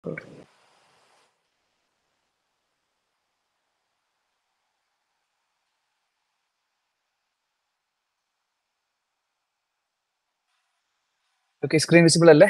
Okay screen visible അല്ലേ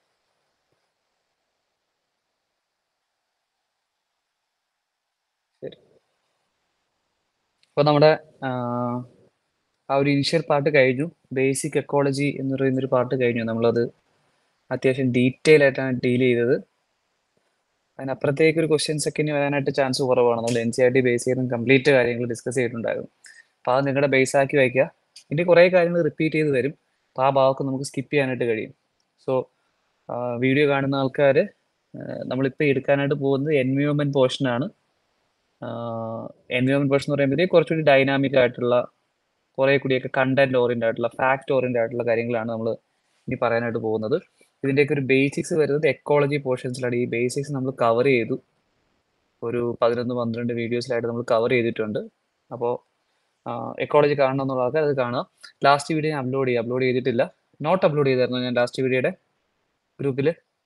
ശരി അപ്പോൾ നമ്മുടെ ആ, ആ ഒരു ഇനിഷ്യൽ പാർട്ട് കഴിഞ്ഞു ബേസിക് എക്കോളജി എന്ന് പറയുന്നൊരു പാർട്ട് കഴിഞ്ഞു നമ്മളത് അത്യാവശ്യം ഡീറ്റെയിൽ ആയിട്ടാണ് ഡീൽ ചെയ്തത് അതിനപ്പുറത്തേക്ക് ഒരു ക്വസ്റ്റ്യൻസ് ഒക്കെ ഇനി വരാനായിട്ട് ചാൻസ് കുറവാണ് നമ്മൾ N C R T base ചെയ്തും കംപ്ലീറ്റ് കാര്യങ്ങൾ ഡിസ്കസ് ചെയ്തിട്ടുണ്ടായിരുന്നു അപ്പോൾ അത് നിങ്ങളുടെ ബേസ് ആക്കി വയ്ക്കുക ഇനി കുറേ കാര്യങ്ങൾ റിപ്പീറ്റ് ചെയ്ത് വരും അപ്പോൾ ആ ഭാഗമൊക്കെ നമുക്ക് സ്കിപ്പ് ചെയ്യാനായിട്ട് കഴിയും സോ വീഡിയോ കാണുന്ന ആൾക്കാർ നമ്മളിപ്പോൾ എടുക്കാനായിട്ട് പോകുന്നത് എൻവയോൺമെൻറ്റ് പോർഷനാണ് എൻവയോൺമെൻറ്റ് പോർഷൻ എന്ന് പറയുമ്പോഴത്തേക്ക് കുറച്ചുകൂടി ഡൈനാമിക് ആയിട്ടുള്ള കുറേ കൂടിയൊക്കെ കണ്ടന്റ് ഓറിയൻ്റ് ആയിട്ടുള്ള ഫാക്ട് ഓറിയൻ്റ് ആയിട്ടുള്ള കാര്യങ്ങളാണ് നമ്മൾ ഇനി പറയാനായിട്ട് പോകുന്നത് ഇതിൻ്റെയൊക്കെ ഒരു ബേസിക്സ് വരുന്നത് എക്കോളജി പോർഷൻസിലാണ് ഈ ബേസിക്സ് നമ്മൾ കവർ ചെയ്തു ഒരു പതിനൊന്ന് പന്ത്രണ്ട് വീഡിയോസിലായിട്ട് നമ്മൾ കവർ ചെയ്തിട്ടുണ്ട് അപ്പോൾ എക്കോളജി കാണണം എന്നുള്ള ആൾക്കാർ അത് കാണുക ലാസ്റ്റ് വീഡിയോ ഞാൻ അപ്ലോഡ് ചെയ്യുക അപ്ലോഡ് ചെയ്തിട്ടില്ല നോട്ട് അപ്ലോഡ് ചെയ്തായിരുന്നു ഞാൻ ലാസ്റ്റ് വീഡിയോയുടെ ഗ്രൂപ്പിൽ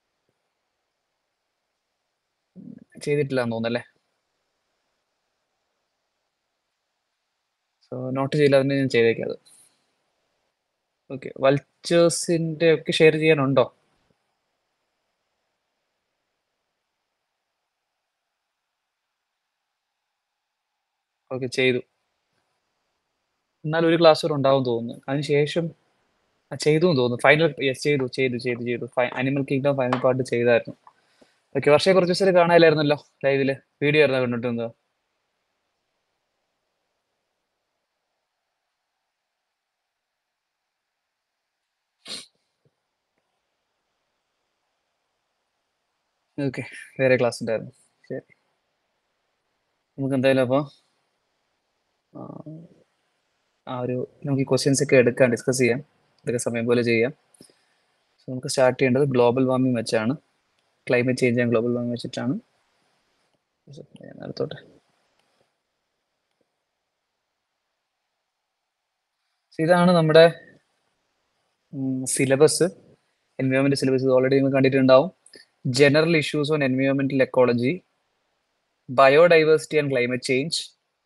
ചെയ്തിട്ടില്ല എന്ന് തോന്നുന്നല്ലേ സോ നോട്ട് ചെയ്യില്ല അതിന് ഞാൻ ചെയ്തേക്കാം അത് ഓക്കെ വൾച്ചേഴ്സിൻ്റെ ഒക്കെ ഷെയർ ചെയ്യാനുണ്ടോ ഓക്കെ ചെയ്തു എന്നാൽ ഒരു ക്ലാസ് കൂടെ ഉണ്ടാവും തോന്നുന്നു അതിനുശേഷം ആ, ചെയ്തു എന്ന് തോന്നുന്നു ഫൈനൽ യെസ് ചെയ്തു ചെയ്തു ചെയ്തു ചെയ്തു അനിമൽ കിങ്ഡം ഫൈനൽ പാർട്ട് ചെയ്തായിരുന്നു ഓക്കെ വർഷയെ കുറച്ച് ദിവസം കാണാനില്ലായിരുന്നല്ലോ ലൈവില് വീഡിയോ ആയിരുന്നു കണ്ടിട്ടുണ്ടോ ഓക്കെ വേറെ ക്ലാസ് ഉണ്ടായിരുന്നു ശരി നമുക്ക് എന്തായാലും അപ്പോൾ ആ ഒരു നമുക്ക് ഈ ക്വസ്റ്റ്യൻസ് ഒക്കെ എടുക്കാം ഡിസ്കസ് ചെയ്യാം ഇതൊക്കെ സമയം പോലെ ചെയ്യാം സോ നമുക്ക് സ്റ്റാർട്ട് ചെയ്യേണ്ടത് ഗ്ലോബൽ വാർമിംഗ് വെച്ചാണ് climate change and global warming വെച്ചിട്ടാണ് ഞാൻ നടത്തോട്ടെ So ഇതാണ് നമ്മുടെ സിലബസ് എൻവയോൺമെന്റ് സിലബസ് ഓൾറെഡി നിങ്ങൾ കണ്ടിട്ടുണ്ടാവും ജനറൽ ഇഷ്യൂസ് ഓൺ എൻവയോൺമെന്റൽ ecology biodiversity and climate change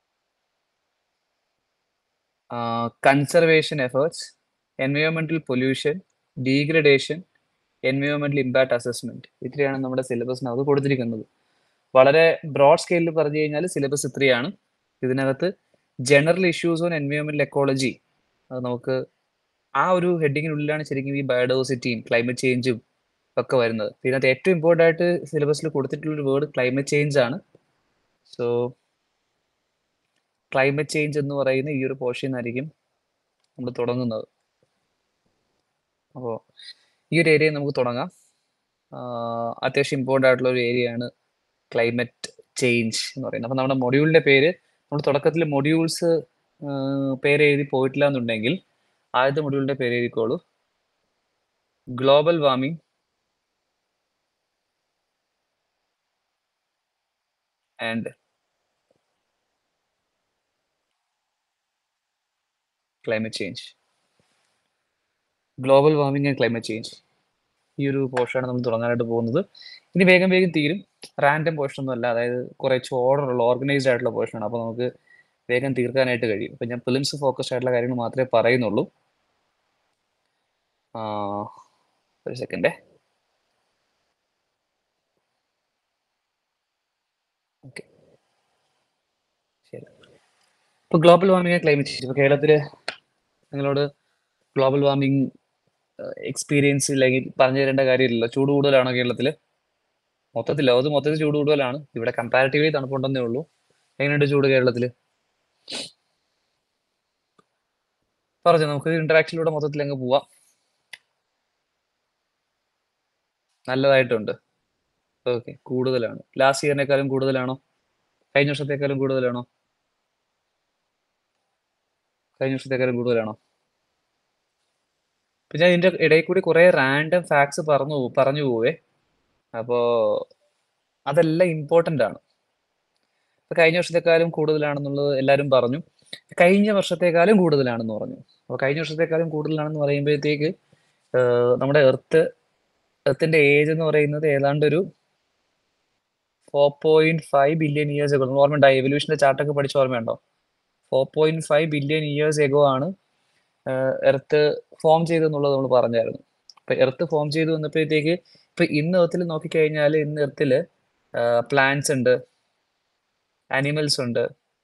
conservation efforts എൻവയോൺമെന്റൽ pollution degradation എൻവയോൺമെന്റൽ impact assessment ഇത്രയാണ് നമ്മുടെ സിലബസിനകത്ത് കൊടുത്തിരിക്കുന്നത് വളരെ ബ്രോഡ് സ്കെയിലിൽ പറഞ്ഞു കഴിഞ്ഞാൽ സിലബസ് ഇത്രയാണ് ഇതിനകത്ത് ജനറൽ ഇഷ്യൂസ് ഓൺ എൻവയോൺമെന്റൽ എക്കോളജി അത് നമുക്ക് ആ ഒരു ഹെഡിങ്ങിനുള്ളിലാണ് ശരിക്കും ഈ ബയോഡൈവേഴ്സിറ്റിയും ക്ലൈമറ്റ് ചേഞ്ചും ഒക്കെ വരുന്നത് ഇതിനകത്ത് ഏറ്റവും ഇമ്പോർട്ടൻ്റ് ആയിട്ട് സിലബസിൽ കൊടുത്തിട്ടുള്ള ഒരു വേർഡ് ക്ലൈമറ്റ് ചേഞ്ച് ആണ് സോ ക്ലൈമറ്റ് ചേഞ്ച് എന്ന് പറയുന്ന ഈ ഒരു പോർഷൻ ആയിരിക്കും നമ്മൾ തുടങ്ങുന്നത് അപ്പോൾ ഈ ഒരു ഏരിയ നമുക്ക് തുടങ്ങാം ആഹ് അത്യാവശ്യം ഇമ്പോർട്ടൻ്റ് ആയിട്ടുള്ള ഒരു ഏരിയ ആണ് ക്ലൈമറ്റ് ചേഞ്ച് എന്ന് പറയുന്നത് അപ്പോൾ നമ്മുടെ മൊഡ്യൂളിൻ്റെ പേര് നമ്മൾ തുടക്കത്തിൽ മൊഡ്യൂൾസ് പേര് എഴുതി പോയിട്ടില്ല എന്നുണ്ടെങ്കിൽ ആദ്യത്തെ മൊഡ്യൂളിൻ്റെ പേര് എഴുതിക്കോളൂ global warming and climate change global warming and climate change ഈ ഒരു പോർഷനാണ് നമ്മൾ തുടങ്ങാനായിട്ട് പോകുന്നത് ഇനി വേഗം വേഗം തീരും റാൻഡം പോർഷൻ ഒന്നും അല്ല അതായത് കുറച്ച് ഓർഡർ ഉള്ള ഓർഗനൈസ്ഡ് ആയിട്ടുള്ള പോർഷനാണ് അപ്പോൾ നമുക്ക് വേഗം തീർക്കാനായിട്ട് കഴിയും അപ്പം ഞാൻ ഫിലിംസ് ഫോക്കസ്ഡ് ആയിട്ടുള്ള കാര്യങ്ങൾ മാത്രമേ പറയുന്നുള്ളൂ ആ, ഒരു സെക്കൻഡേ ഓക്കെ ശരി ഇപ്പോൾ ഗ്ലോബൽ വാർമിംഗ് ക്ലൈമറ്റ് ചേഞ്ച് ഇപ്പോൾ കേരളത്തിൽ നിങ്ങളോട് ഗ്ലോബൽ വാർമിംഗ് എക്സ്പീരിയൻസ് ഇല്ലെങ്കിൽ പറഞ്ഞു തരേണ്ട കാര്യമില്ലല്ലോ ചൂട് കൂടുതലാണോ കേരളത്തിൽ മൊത്തത്തിൽ ലോകത്ത് മൊത്തത്തിൽ ചൂട് കൂടുതലാണ് ഇവിടെ കമ്പാരിറ്റീവ്ലി തണുപ്പുണ്ടെന്നേ ഉള്ളൂ എങ്ങനെയുണ്ട് ചൂട് കേരളത്തിൽ പറഞ്ഞു നമുക്ക് ഇന്ററാക്ഷനിലൂടെ മൊത്തത്തിൽ അങ്ങ് പോവാം നല്ലതായിട്ടുണ്ട് ഓക്കെ കൂടുതലാണ് ലാസ്റ്റ് ഇയറിനേക്കാളും കൂടുതലാണോ കഴിഞ്ഞ വർഷത്തേക്കാളും കൂടുതലാണോ കഴിഞ്ഞ വർഷത്തേക്കാളും കൂടുതലാണോ പിന്നെ ഇതിന്റെ ഇടയിൽ കൂടി കുറെ റാൻഡം ഫാക്ട്സ് പറഞ്ഞു പോ- പറഞ്ഞു പോവേ അപ്പോ അതെല്ലാം ഇമ്പോർട്ടന്റ് ആണ് ഇപ്പൊ കഴിഞ്ഞ വർഷത്തെക്കാളും കൂടുതലാണെന്നുള്ളത് എല്ലാവരും പറഞ്ഞു കഴിഞ്ഞ വർഷത്തെക്കാളും കൂടുതലാണെന്ന് പറഞ്ഞു അപ്പൊ കഴിഞ്ഞ വർഷത്തെക്കാളും കൂടുതലാണെന്ന് പറയുമ്പോഴത്തേക്ക് ആഹ് നമ്മുടെ എർത്ത് എർത്തിന്റെ ഏജ് എന്ന് പറയുന്നത് ഏതാണ്ട് ഒരു four point five billion years ago ഓർമ്മയുണ്ടോ എവല്യൂഷന്റെ ചാർട്ടൊക്കെ പഠിച്ച ഓർമ്മയുണ്ടോ four point five billion years ago ആണ് എർത്ത് ഫോം ചെയ്തെന്നുള്ളത് നമ്മൾ പറഞ്ഞായിരുന്നു അപ്പൊ എർത്ത് ഫോം ചെയ്തു വന്നപ്പോഴത്തേക്ക് ഇപ്പൊ ഇന്ന് എർത്തിൽ നോക്കിക്കഴിഞ്ഞാൽ ഇന്ന് എർത്തിൽ പ്ലാന്റ്സ് ഉണ്ട് ആനിമൽസ് ഉണ്ട്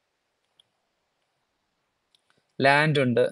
ലാൻഡ് ഉണ്ട്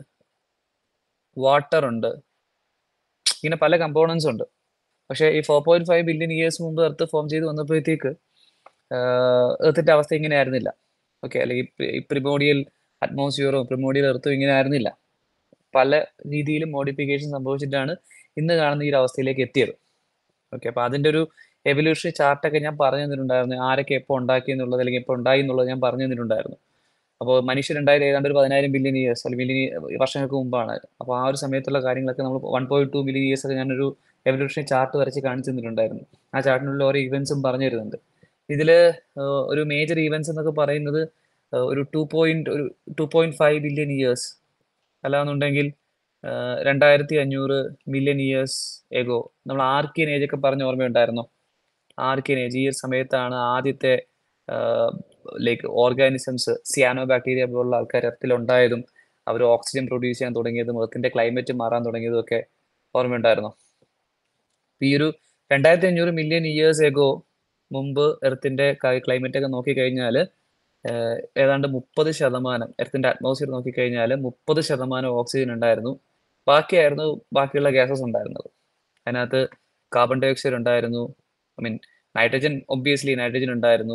വാട്ടർ ഉണ്ട് ഇങ്ങനെ പല കമ്പോണൻസ് ഉണ്ട് പക്ഷേ ഈ four point five billion years മുമ്പ് എർത്ത് ഫോം ചെയ്ത് വന്നപ്പോഴത്തേക്ക് എർത്തിന്റെ അവസ്ഥ ഇങ്ങനെ ആയിരുന്നില്ല ഓക്കെ അല്ലെങ്കിൽ പ്രിമോഡിയൽ അറ്റ്മോസ്ഫിയറും പ്രിമോഡിയൽ എർത്തും ഇങ്ങനെ ആയിരുന്നില്ല പല രീതിയിലും മോഡിഫിക്കേഷൻ സംഭവിച്ചിട്ടാണ് ഇന്ന് കാണുന്ന ഈ ഒരു അവസ്ഥയിലേക്ക് എത്തിയത് ഓക്കെ അപ്പൊ അതിന്റെ ഒരു എവല്യൂഷണറി ചാർട്ടൊക്കെ ഞാൻ പറഞ്ഞു തന്നിട്ടുണ്ടായിരുന്നു ആരൊക്കെ എപ്പോൾ ഉണ്ടാക്കി എന്നുള്ളത് അല്ലെങ്കിൽ എപ്പോൾ ഉണ്ടായി എന്നുള്ളത് ഞാൻ പറഞ്ഞു തന്നിട്ടുണ്ടായിരുന്നു അപ്പോൾ മനുഷ്യരുണ്ടായത് ഏതാണ്ട് ഒരു പതിനായിരം ബില്യൺ ഇയേഴ്സ് അല്ലെങ്കിൽ ബില്യൺ വർഷങ്ങൾക്ക് മുമ്പാണ് അപ്പോൾ ആ ഒരു സമയത്തുള്ള കാര്യങ്ങളൊക്കെ നമ്മൾ one point two billion years ഒക്കെ ഞാനൊരു എവല്യൂഷണറി ചാർട്ട് വരച്ച് കാണിച്ചു തന്നിട്ടുണ്ടായിരുന്നു ആ ചാർട്ടിനുള്ള ഓരോ ഇവന്റ്സും പറഞ്ഞു തരുന്നുണ്ട് ഇതിൽ ഒരു മേജർ ഇവന്റ്സ് എന്നൊക്കെ പറയുന്നത് ഒരു ടു പോയിന്റ് ഒരു two point five billion years അല്ലാന്നുണ്ടെങ്കിൽ രണ്ടായിരത്തി അഞ്ഞൂറ് മില്യൺ ഇയേഴ്സ് എഗോ നമ്മൾ ആർക്കിയൻ ഏജ് ഒക്കെ പറഞ്ഞ ഓർമ്മയുണ്ടായിരുന്നോ ആർക്കിയൻ ഏജ് ഈ ഒരു സമയത്താണ് ആദ്യത്തെ ലൈക്ക് ഓർഗാനിസംസ് സിയാനോ ബാക്ടീരിയ പോലുള്ള ആൾക്കാർ എർത്തിലുണ്ടായതും അവർ ഓക്സിജൻ പ്രൊഡ്യൂസ് ചെയ്യാൻ തുടങ്ങിയതും എർത്തിന്റെ ക്ലൈമറ്റ് മാറാൻ തുടങ്ങിയതും ഒക്കെ ഓർമ്മയുണ്ടായിരുന്നോ ഈ ഒരു രണ്ടായിരത്തി അഞ്ഞൂറ് മില്യൺ ഇയേഴ്സ് എഗോ മുമ്പ് എർത്തിന്റെ ക്ലൈമറ്റ് ഒക്കെ നോക്കിക്കഴിഞ്ഞാൽ ഏതാണ്ട് മുപ്പത് ശതമാനം എർത്തിന്റെ അറ്റ്മോസ്ഫിയർ നോക്കിക്കഴിഞ്ഞാൽ മുപ്പത് ശതമാനം ഓക്സിജൻ ഉണ്ടായിരുന്നു ബാക്കിയായിരുന്നു ബാക്കിയുള്ള ഗ്യാസസ് ഉണ്ടായിരുന്നത് അതിനകത്ത് കാർബൺ ഡൈ ഓക്സൈഡ് ഉണ്ടായിരുന്നു I mean nitrogen obviously nitrogen ഉണ്ടായിരുന്നു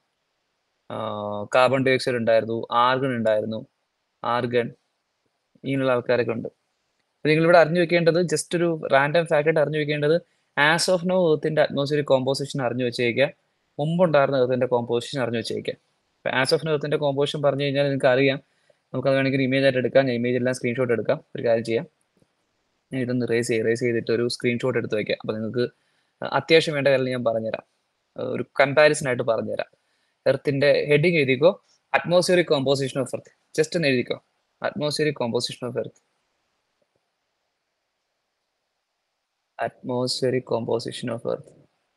കാർബൺ ഡൈ ഓക്സൈഡ് ഉണ്ടായിരുന്നു ആർഗൺ ഉണ്ടായിരുന്നു ആർഗൺ ഇങ്ങനെയുള്ള ആൾക്കാരൊക്കെ ഉണ്ട് അപ്പോൾ നിങ്ങളിവിടെ അറിഞ്ഞു വെക്കേണ്ടത് ജസ്റ്റ് ഒരു റാൻഡം ഫാക്റ്റായിട്ട് അറിഞ്ഞു വെക്കേണ്ടത് ആസ് ഓഫ് നോ എർത്തിന്റെ അറ്റ്മോസ്ഫിയർ കോമ്പോസിഷൻ അറിഞ്ഞു വെച്ചേക്കുക മുമ്പുണ്ടായിരുന്ന എർത്തിന്റെ കോമ്പോസിഷൻ അറിഞ്ഞു വെച്ചേക്കുക ആസ് ഓഫ് നോ എർത്തിന്റെ കോമ്പോസിഷൻ പറഞ്ഞു കഴിഞ്ഞാൽ നിങ്ങൾക്ക് അറിയാം നമുക്കത് വേണമെങ്കിൽ ഇമേജ് ആയിട്ട് എടുക്കാം ഞാൻ ഇമേജ് എല്ലാം സ്ക്രീൻഷോട്ട് എടുക്കാം ഒരു കാര്യം ചെയ്യാം ഞാൻ ഇതൊന്ന് റേസ് ചെയ്ത് റേസ് ചെയ്തിട്ട് ഒരു സ്ക്രീൻഷോട്ട് എടുത്ത് വയ്ക്കാം അപ്പോൾ നിങ്ങൾക്ക് അത്യാവശ്യം വേണ്ട കാര്യം ഞാൻ പറഞ്ഞുതരാം ഒരു കമ്പാരിസൺ ആയിട്ട് പറഞ്ഞുതരാം എർത്തിന്റെ ഹെഡിങ് എഴുതിക്കോ atmospheric composition of earth just ഒന്ന് എഴുതിക്കോ atmospheric composition of earth atmospheric composition of earth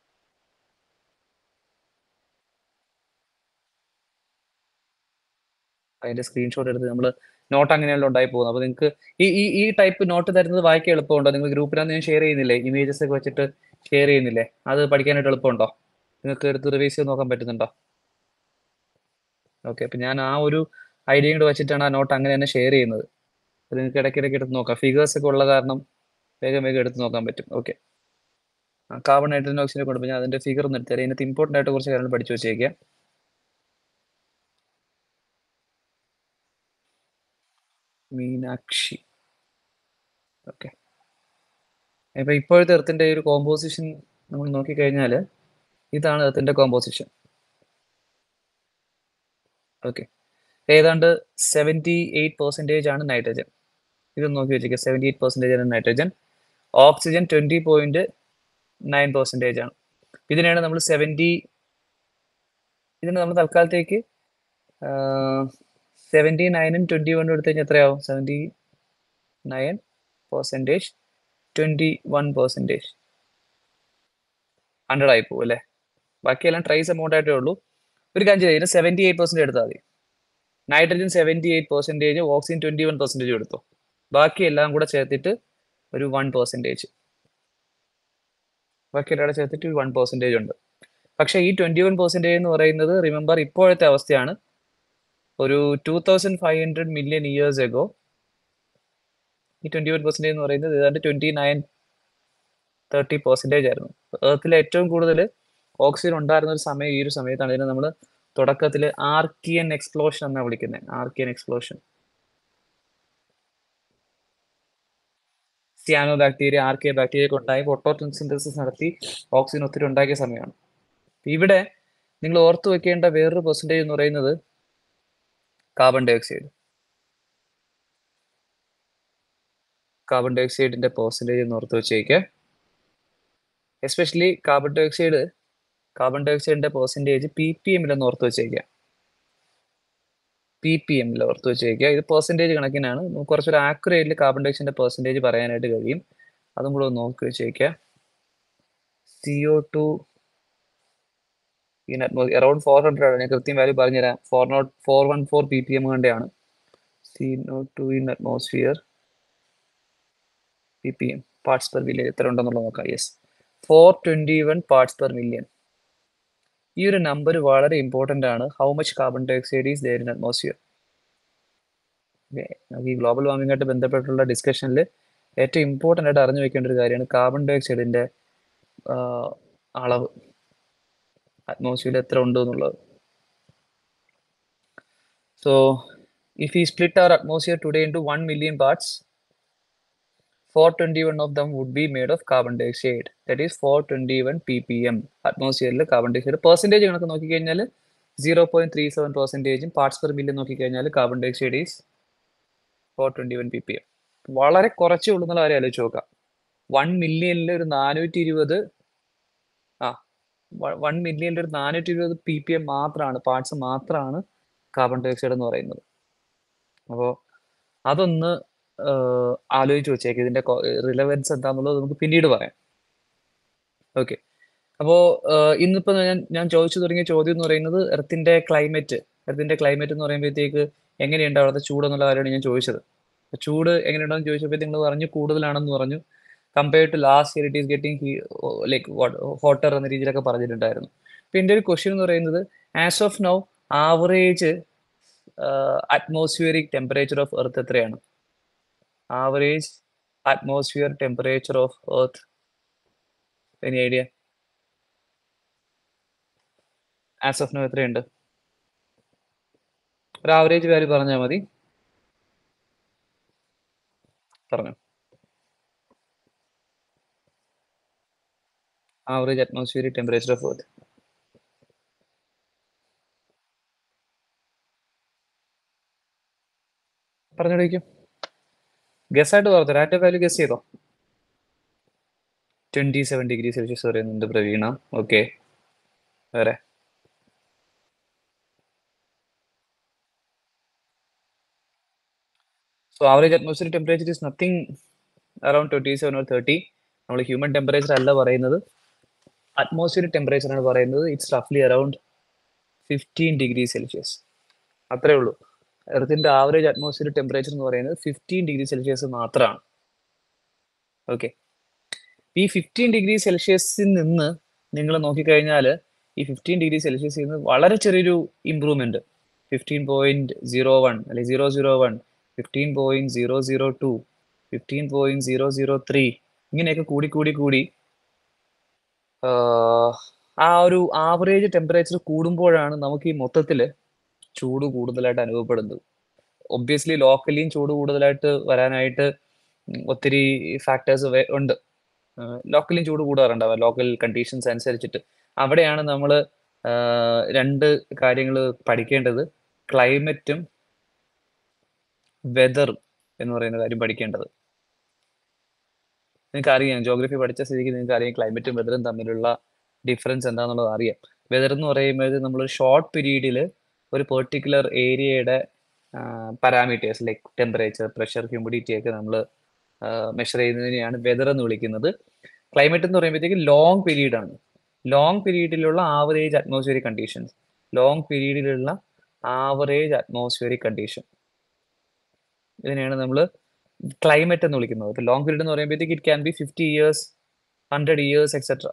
അതിന്റെ സ്ക്രീൻഷോട്ട് എടുത്ത് നമ്മൾ നോട്ട് അങ്ങനെയല്ല ഉണ്ടായി പോകുന്നത് അപ്പൊ നിങ്ങൾക്ക് ഈ ഈ ഈ ടൈപ്പ് നോട്ട് തരുന്നത് വായിക്കാൻ എളുപ്പമുണ്ടോ നിങ്ങൾ ഗ്രൂപ്പിനകത്ത് ഞാൻ ഷെയർ ചെയ്യുന്നില്ലേ ഇമേജസ് ഒക്കെ വെച്ചിട്ട് ഷെയർ ചെയ്യുന്നില്ലേ അത് പഠിക്കാനായിട്ട് എളുപ്പമുണ്ടോ നിങ്ങൾക്ക് എടുത്ത് റിവൈസ് ചെയ്ത് നോക്കാൻ പറ്റുന്നുണ്ടോ ഓക്കെ അപ്പൊ ഞാൻ ആ ഒരു ഐഡിയ കൂടെ വെച്ചിട്ടാണ് ആ നോട്ട് അങ്ങനെ തന്നെ ഷെയർ ചെയ്യുന്നത് അത് നിങ്ങൾക്ക് ഇടയ്ക്കിടയ്ക്ക് എടുത്ത് നോക്കാം ഫിഗേഴ്സ് ഒക്കെ ഉള്ള കാരണം വേഗം വേഗം എടുത്ത് നോക്കാൻ പറ്റും ഓക്കെ കാർബൺ ഹൈഡ്രജൻ ഓക്സിജനെ കൊണ്ടുപോയി ഞാൻ അതിന്റെ ഫിഗർ ഒന്ന് എടുത്തരാം ഇതിനകത്ത് ഇമ്പോർട്ടൻ്റ് ആയിട്ട് കുറച്ച് കാര്യങ്ങൾ പഠിച്ചു വെച്ചേക്കാം മീനാക്ഷി ഓക്കെ ഇപ്പൊ ഇപ്പോഴത്തെ എർത്തിന്റെ ഒരു കോമ്പോസിഷൻ നമ്മൾ നോക്കിക്കഴിഞ്ഞാൽ ഇതാണ് എർത്തിന്റെ കോമ്പോസിഷൻ ഓക്കെ ഏതാണ്ട് സെവൻറ്റി എയ്റ്റ് പെർസെൻറ്റേജ് ആണ് നൈട്രജൻ ഇത് നോക്കി വെച്ചേക്കുക സെവൻറ്റി എയ്റ്റ് പെർസെൻറ്റേജ് ആണ് nitrogen oxygen twenty point nine percentage ആണ് ഇതിനെയാണ് നമ്മൾ സെവൻറ്റി ഇതിന് നമ്മൾ തൽക്കാലത്തേക്ക് സെവൻറ്റി നയനും ട്വൻറ്റി വണ്ണും എടുത്തു കഴിഞ്ഞാൽ എത്രയാവും seventy nine percentage twenty one percentage hundred ആയി പോകും അല്ലേ ബാക്കിയെല്ലാം ട്രൈസ് എമൗണ്ട് ആയിട്ടേ ഉള്ളൂ ഒരു കാര്യം ചെയ്ത് ഇതിന് സെവൻറ്റി എയ്റ്റ് പെർസെൻറ്റ് എടുത്താൽ മതി nitrogen seventy eight percentage oxygen twenty one percentage എടുത്തു ബാക്കി എല്ലാം കൂടെ ചേർത്തിട്ട് ഒരു വൺ പെർസെൻറ്റേജ് ബാക്കി എല്ലാം ചേർത്തിട്ട് ഒരു വൺ പെർസെൻറ്റേജ് ഉണ്ട് പക്ഷേ ഈ ട്വൻറ്റി വൺ പെർസെൻറ്റേജ് എന്ന് പറയുന്നത് റിമെമ്പർ ഇപ്പോഴത്തെ അവസ്ഥയാണ് ഒരു two thousand five hundred million years ago ഈ ട്വൻറ്റി വൺ പെർസെൻറ്റേജ് എന്ന് പറയുന്നത് ഏതാണ്ട് ട്വൻറ്റി നയൻ തേർട്ടി പെർസെൻറ്റേജ് ആയിരുന്നു എർത്തിൽ ഏറ്റവും കൂടുതൽ ഓക്സിജൻ ഉണ്ടായിരുന്ന ഒരു സമയം ഈ ഒരു സമയത്താണ് ഇതിനെ നമ്മൾ തുടക്കത്തിൽ ആർക്കിയൻ എക്സ്പ്ലോഷൻ എന്നാണ് വിളിക്കുന്നത് Archaean explosion cyanobacteria archaea bacteria ഒക്കെ ഉണ്ടായി ഫോട്ടോസിന്തസിസ് നടത്തി ഓക്സിജൻ ഒത്തിരി ഉണ്ടാക്കിയ സമയമാണ് ഇവിടെ നിങ്ങൾ ഓർത്തു വെക്കേണ്ട വേറൊരു പെർസെൻറ്റേജ് എന്ന് പറയുന്നത് കാർബൺ ഡൈ ഓക്സൈഡ് കാർബൺ ഡൈ ഓക്സൈഡിന്റെ പെർസെൻറ്റേജ് എന്ന് ഓർത്ത് വെച്ചേക്കുക especially carbon dioxide carbon ഡൈ ഓക്സൈഡിന്റെ പെർസെൻറ്റേജ് പി പി എമ്മിലെന്ന് ഓർത്ത് വെച്ചേക്കുക പി പി എമ്മിൽ ഓർത്ത് വെച്ചേക്കുക ഇത് പെർസെൻറ്റേജ് കണക്കിനാണ് നമുക്ക് കുറച്ചൊരു ആക്യുറേറ്റിൽ കാർബൺ ഡൈ ഓക്സൈഡിന്റെ പെർസെൻറ്റേജ് പറയാനായിട്ട് കഴിയും അതും കൂടെ ഒന്ന് നോക്കി വെച്ചേക്കുക C O two in atmosphere around four hundred ആണ് ഞാൻ കൃത്യം വാല്യൂ പറഞ്ഞുതരാം four note four one four P P M കണ്ടാണ് C note two in atmosphere P P M parts per million എത്ര ഉണ്ടെന്നുള്ളത് നോക്കാം yes four twenty one parts per million ഈ ഒരു നമ്പർ വളരെ ഇമ്പോർട്ടന്റ് ആണ് how much carbon dioxide is there in atmosphere നമുക്ക് ഈ ഗ്ലോബൽ വാർമിംഗ് ആയിട്ട് ബന്ധപ്പെട്ടുള്ള ഡിസ്കഷനിൽ ഏറ്റവും ഇമ്പോർട്ടൻ്റ് ആയിട്ട് അറിഞ്ഞു വെക്കേണ്ട ഒരു കാര്യമാണ് കാർബൺ ഡൈ ഓക്സൈഡിന്റെ അളവ് അറ്റ്മോസ്ഫിയറിൽ എത്ര ഉണ്ട് എന്നുള്ളത് so if we split our atmosphere today into one million parts four twenty one of them would be made of carbon dioxide that is four twenty one P P M അറ്റ്മോസ്ഫിയറിൽ carbon dioxide percentage കണക്ക് നോക്കിക്കഴിഞ്ഞാൽ zero point three seven പെർസെൻറ്റേജും parts per million നോക്കിക്കഴിഞ്ഞാൽ carbon dioxide is four twenty one P P M വളരെ കുറച്ചേ ഉള്ളൂ എന്നുള്ള കാര്യം ആലോചിച്ച് നോക്കാം വൺ മില്യണിൽ ഒരു നാനൂറ്റി ഇരുപത് ആ വൺ മില്യണിൽ ഒരു നാനൂറ്റി ഇരുപത് പി പി എം മാത്രമാണ് പാർട്സ് മാത്രമാണ് കാർബൺ ഡൈ ഓക്സൈഡ് എന്ന് പറയുന്നത് അപ്പോൾ അതൊന്ന് ആലോചിച്ച് വെച്ചേക്ക് ഇതിന്റെ റിലവൻസ് എന്താണെന്നുള്ളത് നമുക്ക് പിന്നീട് പറയാം ഓക്കെ അപ്പോൾ ഇന്നിപ്പോൾ ഞാൻ ഞാൻ ചോദിച്ചു തുടങ്ങിയ ചോദ്യം എന്ന് പറയുന്നത് എർത്തിന്റെ ക്ലൈമറ്റ് എർത്തിന്റെ ക്ലൈമറ്റ് എന്ന് പറയുമ്പോഴത്തേക്ക് എങ്ങനെയുണ്ട് അവിടുത്തെ ചൂട് എന്നുള്ള കാര്യമാണ് ഞാൻ ചോദിച്ചത് ചൂട് എങ്ങനെയുണ്ടെന്ന് ചോദിച്ചപ്പോൾ നിങ്ങൾ പറഞ്ഞു കൂടുതലാണെന്ന് പറഞ്ഞു compared to last year it is getting like hotter എന്ന രീതിയിലൊക്കെ പറഞ്ഞിട്ടുണ്ടായിരുന്നു അപ്പൊ എൻ്റെ ഒരു ക്വസ്റ്റ്യൻ എന്ന് പറയുന്നത് as of now average atmospheric temperature of earth എത്രയാണ് average atmosphere temperature of earth any idea as of now എത്രയുണ്ട് ഒരു ആവറേജ് വാല്യൂ പറഞ്ഞാൽ മതി പറഞ്ഞു average atmospheric temperature of earth പറഞ്ഞോടിക്കും ഗസ് ആയിട്ട് പറഞ്ഞു റാറ്റ് വാല്യൂ ഗസ് ചെയ്തോ ട്വന്റി സെവൻ ഡിഗ്രി സെൽഷ്യസ് പറയുന്നുണ്ട് പ്രവീണ ഓക്കെ വേറെ so average atmosphere temperature is nothing around twenty seven or thirty നമ്മൾ ഹ്യൂമൻ ടെമ്പറേച്ചർ അല്ല പറയുന്നത് അറ്റ്മോസ്ഫിയർ ടെമ്പറേച്ചർ ആണ് പറയുന്നത് ഇറ്റ്സ് റഫ്ലി അറൌണ്ട് ഫിഫ്റ്റീൻ ഡിഗ്രി സെൽഷ്യസ് അത്രേ ഉള്ളൂ എർത്തിന്റെ ആവറേജ് അറ്റ്മോസ്ഫിയർ ടെമ്പറേച്ചർ എന്ന് പറയുന്നത് ഫിഫ്റ്റീൻ ഡിഗ്രി സെൽഷ്യസ് മാത്രമാണ് ഓക്കെ ഈ ഫിഫ്റ്റീൻ ഡിഗ്രി സെൽഷ്യസിൽ നിന്ന് നിങ്ങൾ നോക്കിക്കഴിഞ്ഞാൽ ഈ ഫിഫ്റ്റീൻ ഡിഗ്രി സെൽഷ്യസിൽ നിന്ന് വളരെ ചെറിയൊരു improvement fifteen point zero one അല്ലെങ്കിൽ zero zero one fifteen point zero zero two fifteen point zero zero three ഇങ്ങനെയൊക്കെ കൂടി കൂടി കൂടി ആ ഒരു ആവറേജ് ടെമ്പറേച്ചർ കൂടുമ്പോഴാണ് നമുക്ക് ഈ മൊത്തത്തിൽ ചൂട് കൂടുതലായിട്ട് അനുഭവപ്പെടുന്നത് ഒബ്വിയസ്ലി ലോക്കലിയും ചൂട് കൂടുതലായിട്ട് വരാനായിട്ട് ഒത്തിരി ഫാക്ടേഴ്സ് ഉണ്ട് ലോക്കലിയും ചൂട് കൂടാറുണ്ടാവുക ലോക്കൽ കണ്ടീഷൻസ് അനുസരിച്ചിട്ട് അവിടെയാണ് നമ്മൾ രണ്ട് കാര്യങ്ങൾ പഠിക്കേണ്ടത് ക്ലൈമറ്റും വെതറും എന്ന് പറയുന്ന കാര്യം പഠിക്കേണ്ടത് നിങ്ങൾക്ക് അറിയാം ജോഗ്രഫി പഠിച്ച സ്ഥിതിക്ക് നിങ്ങൾക്ക് അറിയാം ക്ലൈമറ്റും വെതറും തമ്മിലുള്ള ഡിഫറൻസ് എന്താണെന്നുള്ളത് അറിയാം വെതർ എന്ന് പറയുമ്പോൾ നമ്മൾ ഷോർട്ട് പീരീഡിൽ ഒരു പെർട്ടിക്കുലർ ഏരിയയുടെ parameters like temperature pressure humidity ഒക്കെ നമ്മൾ മെഷർ ചെയ്യുന്നതിനെയാണ് വെതർ എന്ന് വിളിക്കുന്നത് ക്ലൈമറ്റ് എന്ന് പറയുമ്പോഴത്തേക്ക് ലോങ് പീരീഡ് ആണ് ലോങ് പീരീഡിലുള്ള ആവറേജ് അറ്റ്മോസ്ഫിയറിക് കണ്ടീഷൻസ് ലോങ് പീരീഡിലുള്ള ആവറേജ് അറ്റ്മോസ്ഫിയറിക് കണ്ടീഷൻ ഇതിനെയാണ് നമ്മൾ ക്ലൈമറ്റ് എന്ന് വിളിക്കുന്നത് ലോങ് പീരീഡ് എന്ന് പറയുമ്പോഴത്തേക്ക് it can be fifty years hundred years etcetera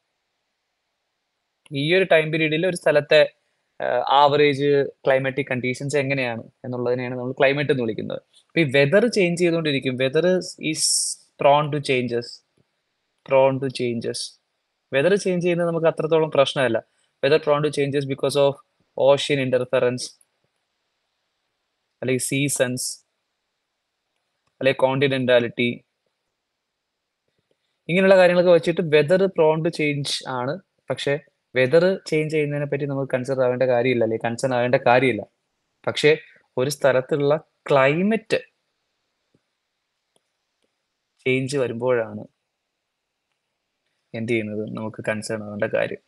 ഈ ഒരു ടൈം പീരീഡിൽ ഒരു സ്ഥലത്തെ ആവറേജ് ക്ലൈമാറ്റിക് കണ്ടീഷൻസ് എങ്ങനെയാണ് എന്നുള്ളതിനെയാണ് നമ്മൾ ക്ലൈമറ്റ് എന്ന് വിളിക്കുന്നത് അപ്പൊ ഈ വെതർ ചേഞ്ച് ചെയ്തുകൊണ്ടിരിക്കും weather is prone to changes prone to changes weather change ചെയ്യുന്നത് നമുക്ക് അത്രത്തോളം പ്രശ്നമല്ല weather prone to changes because of ocean interference അല്ലെങ്കിൽ സീസൺസ് അല്ലെങ്കിൽ കോണ്ടിനെന്റാലിറ്റി ഇങ്ങനെയുള്ള കാര്യങ്ങളൊക്കെ വെച്ചിട്ട് വെതർ പ്രോൺ ടു ചേഞ്ച് ആണ് പക്ഷെ വെതർ ചേഞ്ച് ചെയ്യുന്നതിനെ പറ്റി നമുക്ക് കൺസേൺ ആവേണ്ട കാര്യമില്ല അല്ലെങ്കിൽ കൺസേൺ ആവേണ്ട കാര്യമില്ല പക്ഷെ ഒരു സ്ഥലത്തുള്ള ക്ലൈമറ്റ് ചേഞ്ച് വരുമ്പോഴാണ് എന്ത് ചെയ്യുന്നത് നമുക്ക് കൺസേൺ ആവേണ്ട കാര്യം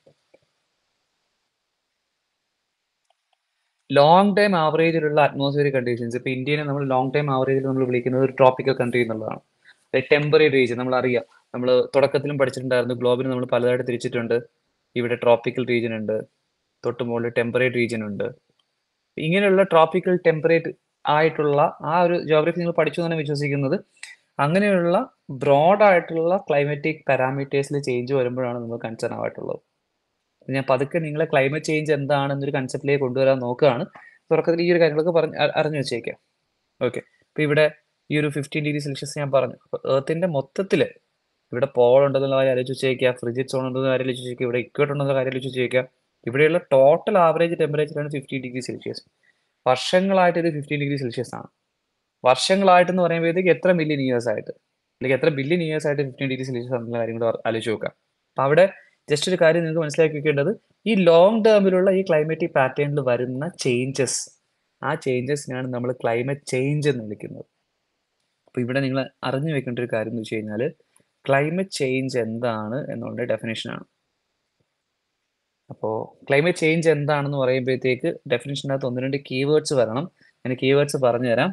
ലോങ് ടൈം ആവറേജിലുള്ള അറ്റ്മോസ്ഫിയറിക് കണ്ടീഷൻസ് ഇപ്പൊ ഇന്ത്യനെ നമ്മൾ ലോങ് ടൈം ആവറേജിൽ നമ്മൾ വിളിക്കുന്നത് ഒരു ട്രോപ്പിക്കൽ കൺട്രി എന്നുള്ളതാണ് ടെമ്പററി റീജിയൻ നമ്മൾ അറിയാം നമ്മൾ തുടക്കത്തിലും പഠിച്ചിട്ടുണ്ടായിരുന്നു ഗ്ലോബിന് നമ്മൾ പലതായിട്ട് തിരിച്ചിട്ടുണ്ട് ഇവിടെ ട്രോപ്പിക്കൽ റീജിയൻ ഉണ്ട് തൊട്ട് മുകളിൽ ടെമ്പറേറ്റ് റീജിയൻ ഉണ്ട് ഇങ്ങനെയുള്ള ട്രോപ്പിക്കൽ ടെമ്പറേറ്റ് ആയിട്ടുള്ള ആ ഒരു ജോഗ്രഫി നിങ്ങൾ പഠിച്ചു എന്നാണ് വിശ്വസിക്കുന്നത് അങ്ങനെയുള്ള ബ്രോഡ് ആയിട്ടുള്ള ക്ലൈമറ്റിക് പാരാമീറ്റേഴ്സിൽ ചേഞ്ച് വരുമ്പോഴാണ് നമ്മൾ കൺസേൺ ആവായിട്ടുള്ളത് ഞാൻ പതുക്കെ നിങ്ങളെ ക്ലൈമറ്റ് ചേഞ്ച് എന്താണെന്നൊരു കൺസെപ്റ്റിലേക്ക് കൊണ്ടുവരാൻ നോക്കുകയാണ് തുടക്കത്തിൽ ഈ ഒരു കാര്യങ്ങളൊക്കെ പറഞ്ഞ് അ- അറിഞ്ഞു വെച്ചേക്കാം ഓക്കെ ഇപ്പൊ ഇവിടെ ഈ ഒരു ഫിഫ്റ്റീൻ ഡിഗ്രി സെൽഷ്യസ് ഞാൻ പറഞ്ഞു അപ്പൊ എർത്തിന്റെ മൊത്തത്തില് ഇവിടെ പോൾ ഉണ്ടെന്നുള്ള കാര്യം ആലോചിച്ച് വെച്ചേക്കുക ഫ്രിജിറ്റ് സോൺ ഉണ്ടെന്ന കാര്യം ആലോചിച്ച് വെച്ചേക്കുക ഇവിടെ ഇക്വേറ്റർ ഉണ്ടെന്ന കാര്യം ആലോചിച്ച് വെച്ചേക്കുക ഇവിടെയുള്ള ടോട്ടൽ ആവറേജ് ടെമ്പറേച്ചറാണ് ഫിഫ്റ്റി ഡിഗ്രി സെൽഷ്യസ് വർഷങ്ങളായിട്ട് ഇത് ഫിഫ്റ്റി ഡിഗ്രി സെൽഷ്യസ് ആണ് വർഷങ്ങളായിട്ട് എന്ന് പറയുമ്പോഴത്തേക്ക് എത്ര മില്യൺ ഇയേഴ്സ് ആയിട്ട് അല്ലെങ്കിൽ എത്ര ബില്യൺ ഇയേഴ്സ് ആയിട്ട് ഫിഫ്റ്റീൻ ഡിഗ്രി സെൽഷ്യസ് ആണെന്നുള്ള കാര്യം കൂടെ ആലോചിച്ച് നോക്കാം അപ്പൊ അവിടെ ജസ്റ്റ് ഒരു കാര്യം നിങ്ങൾക്ക് മനസ്സിലാക്കി വെക്കേണ്ടത് ഈ ലോങ് ടേമിലുള്ള ഈ ക്ലൈമറ്റിക് പാറ്റേണിൽ വരുന്ന ചേഞ്ചസ് ആ ചേഞ്ചസിനാണ് നമ്മൾ ക്ലൈമറ്റ് ചേഞ്ച് എന്ന് വിളിക്കുന്നത് അപ്പൊ ഇവിടെ നിങ്ങൾ അറിഞ്ഞു വെക്കേണ്ട ഒരു കാര്യം എന്ന് വെച്ച് കഴിഞ്ഞാൽ ക്ലൈമറ്റ് ചേഞ്ച് എന്താണ് എന്നുള്ള ഡെഫിനേഷനാണ് അപ്പോൾ ക്ലൈമറ്റ് ചേഞ്ച് എന്താണെന്ന് പറയുമ്പോഴത്തേക്ക് ഡെഫിനേഷനകത്ത് ഒന്ന് രണ്ട് കീവേഡ്സ് വരണം ഞാൻ കീവേഡ്സ് പറഞ്ഞു തരാം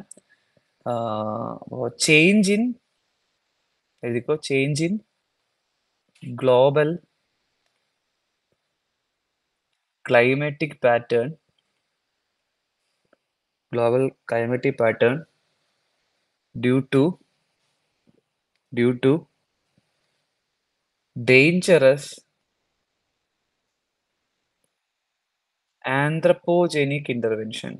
ചേഞ്ച് ഇൻ എഴുതിക്കോ change in global climatic pattern global climatic pattern due to due to dangerous anthropogenic intervention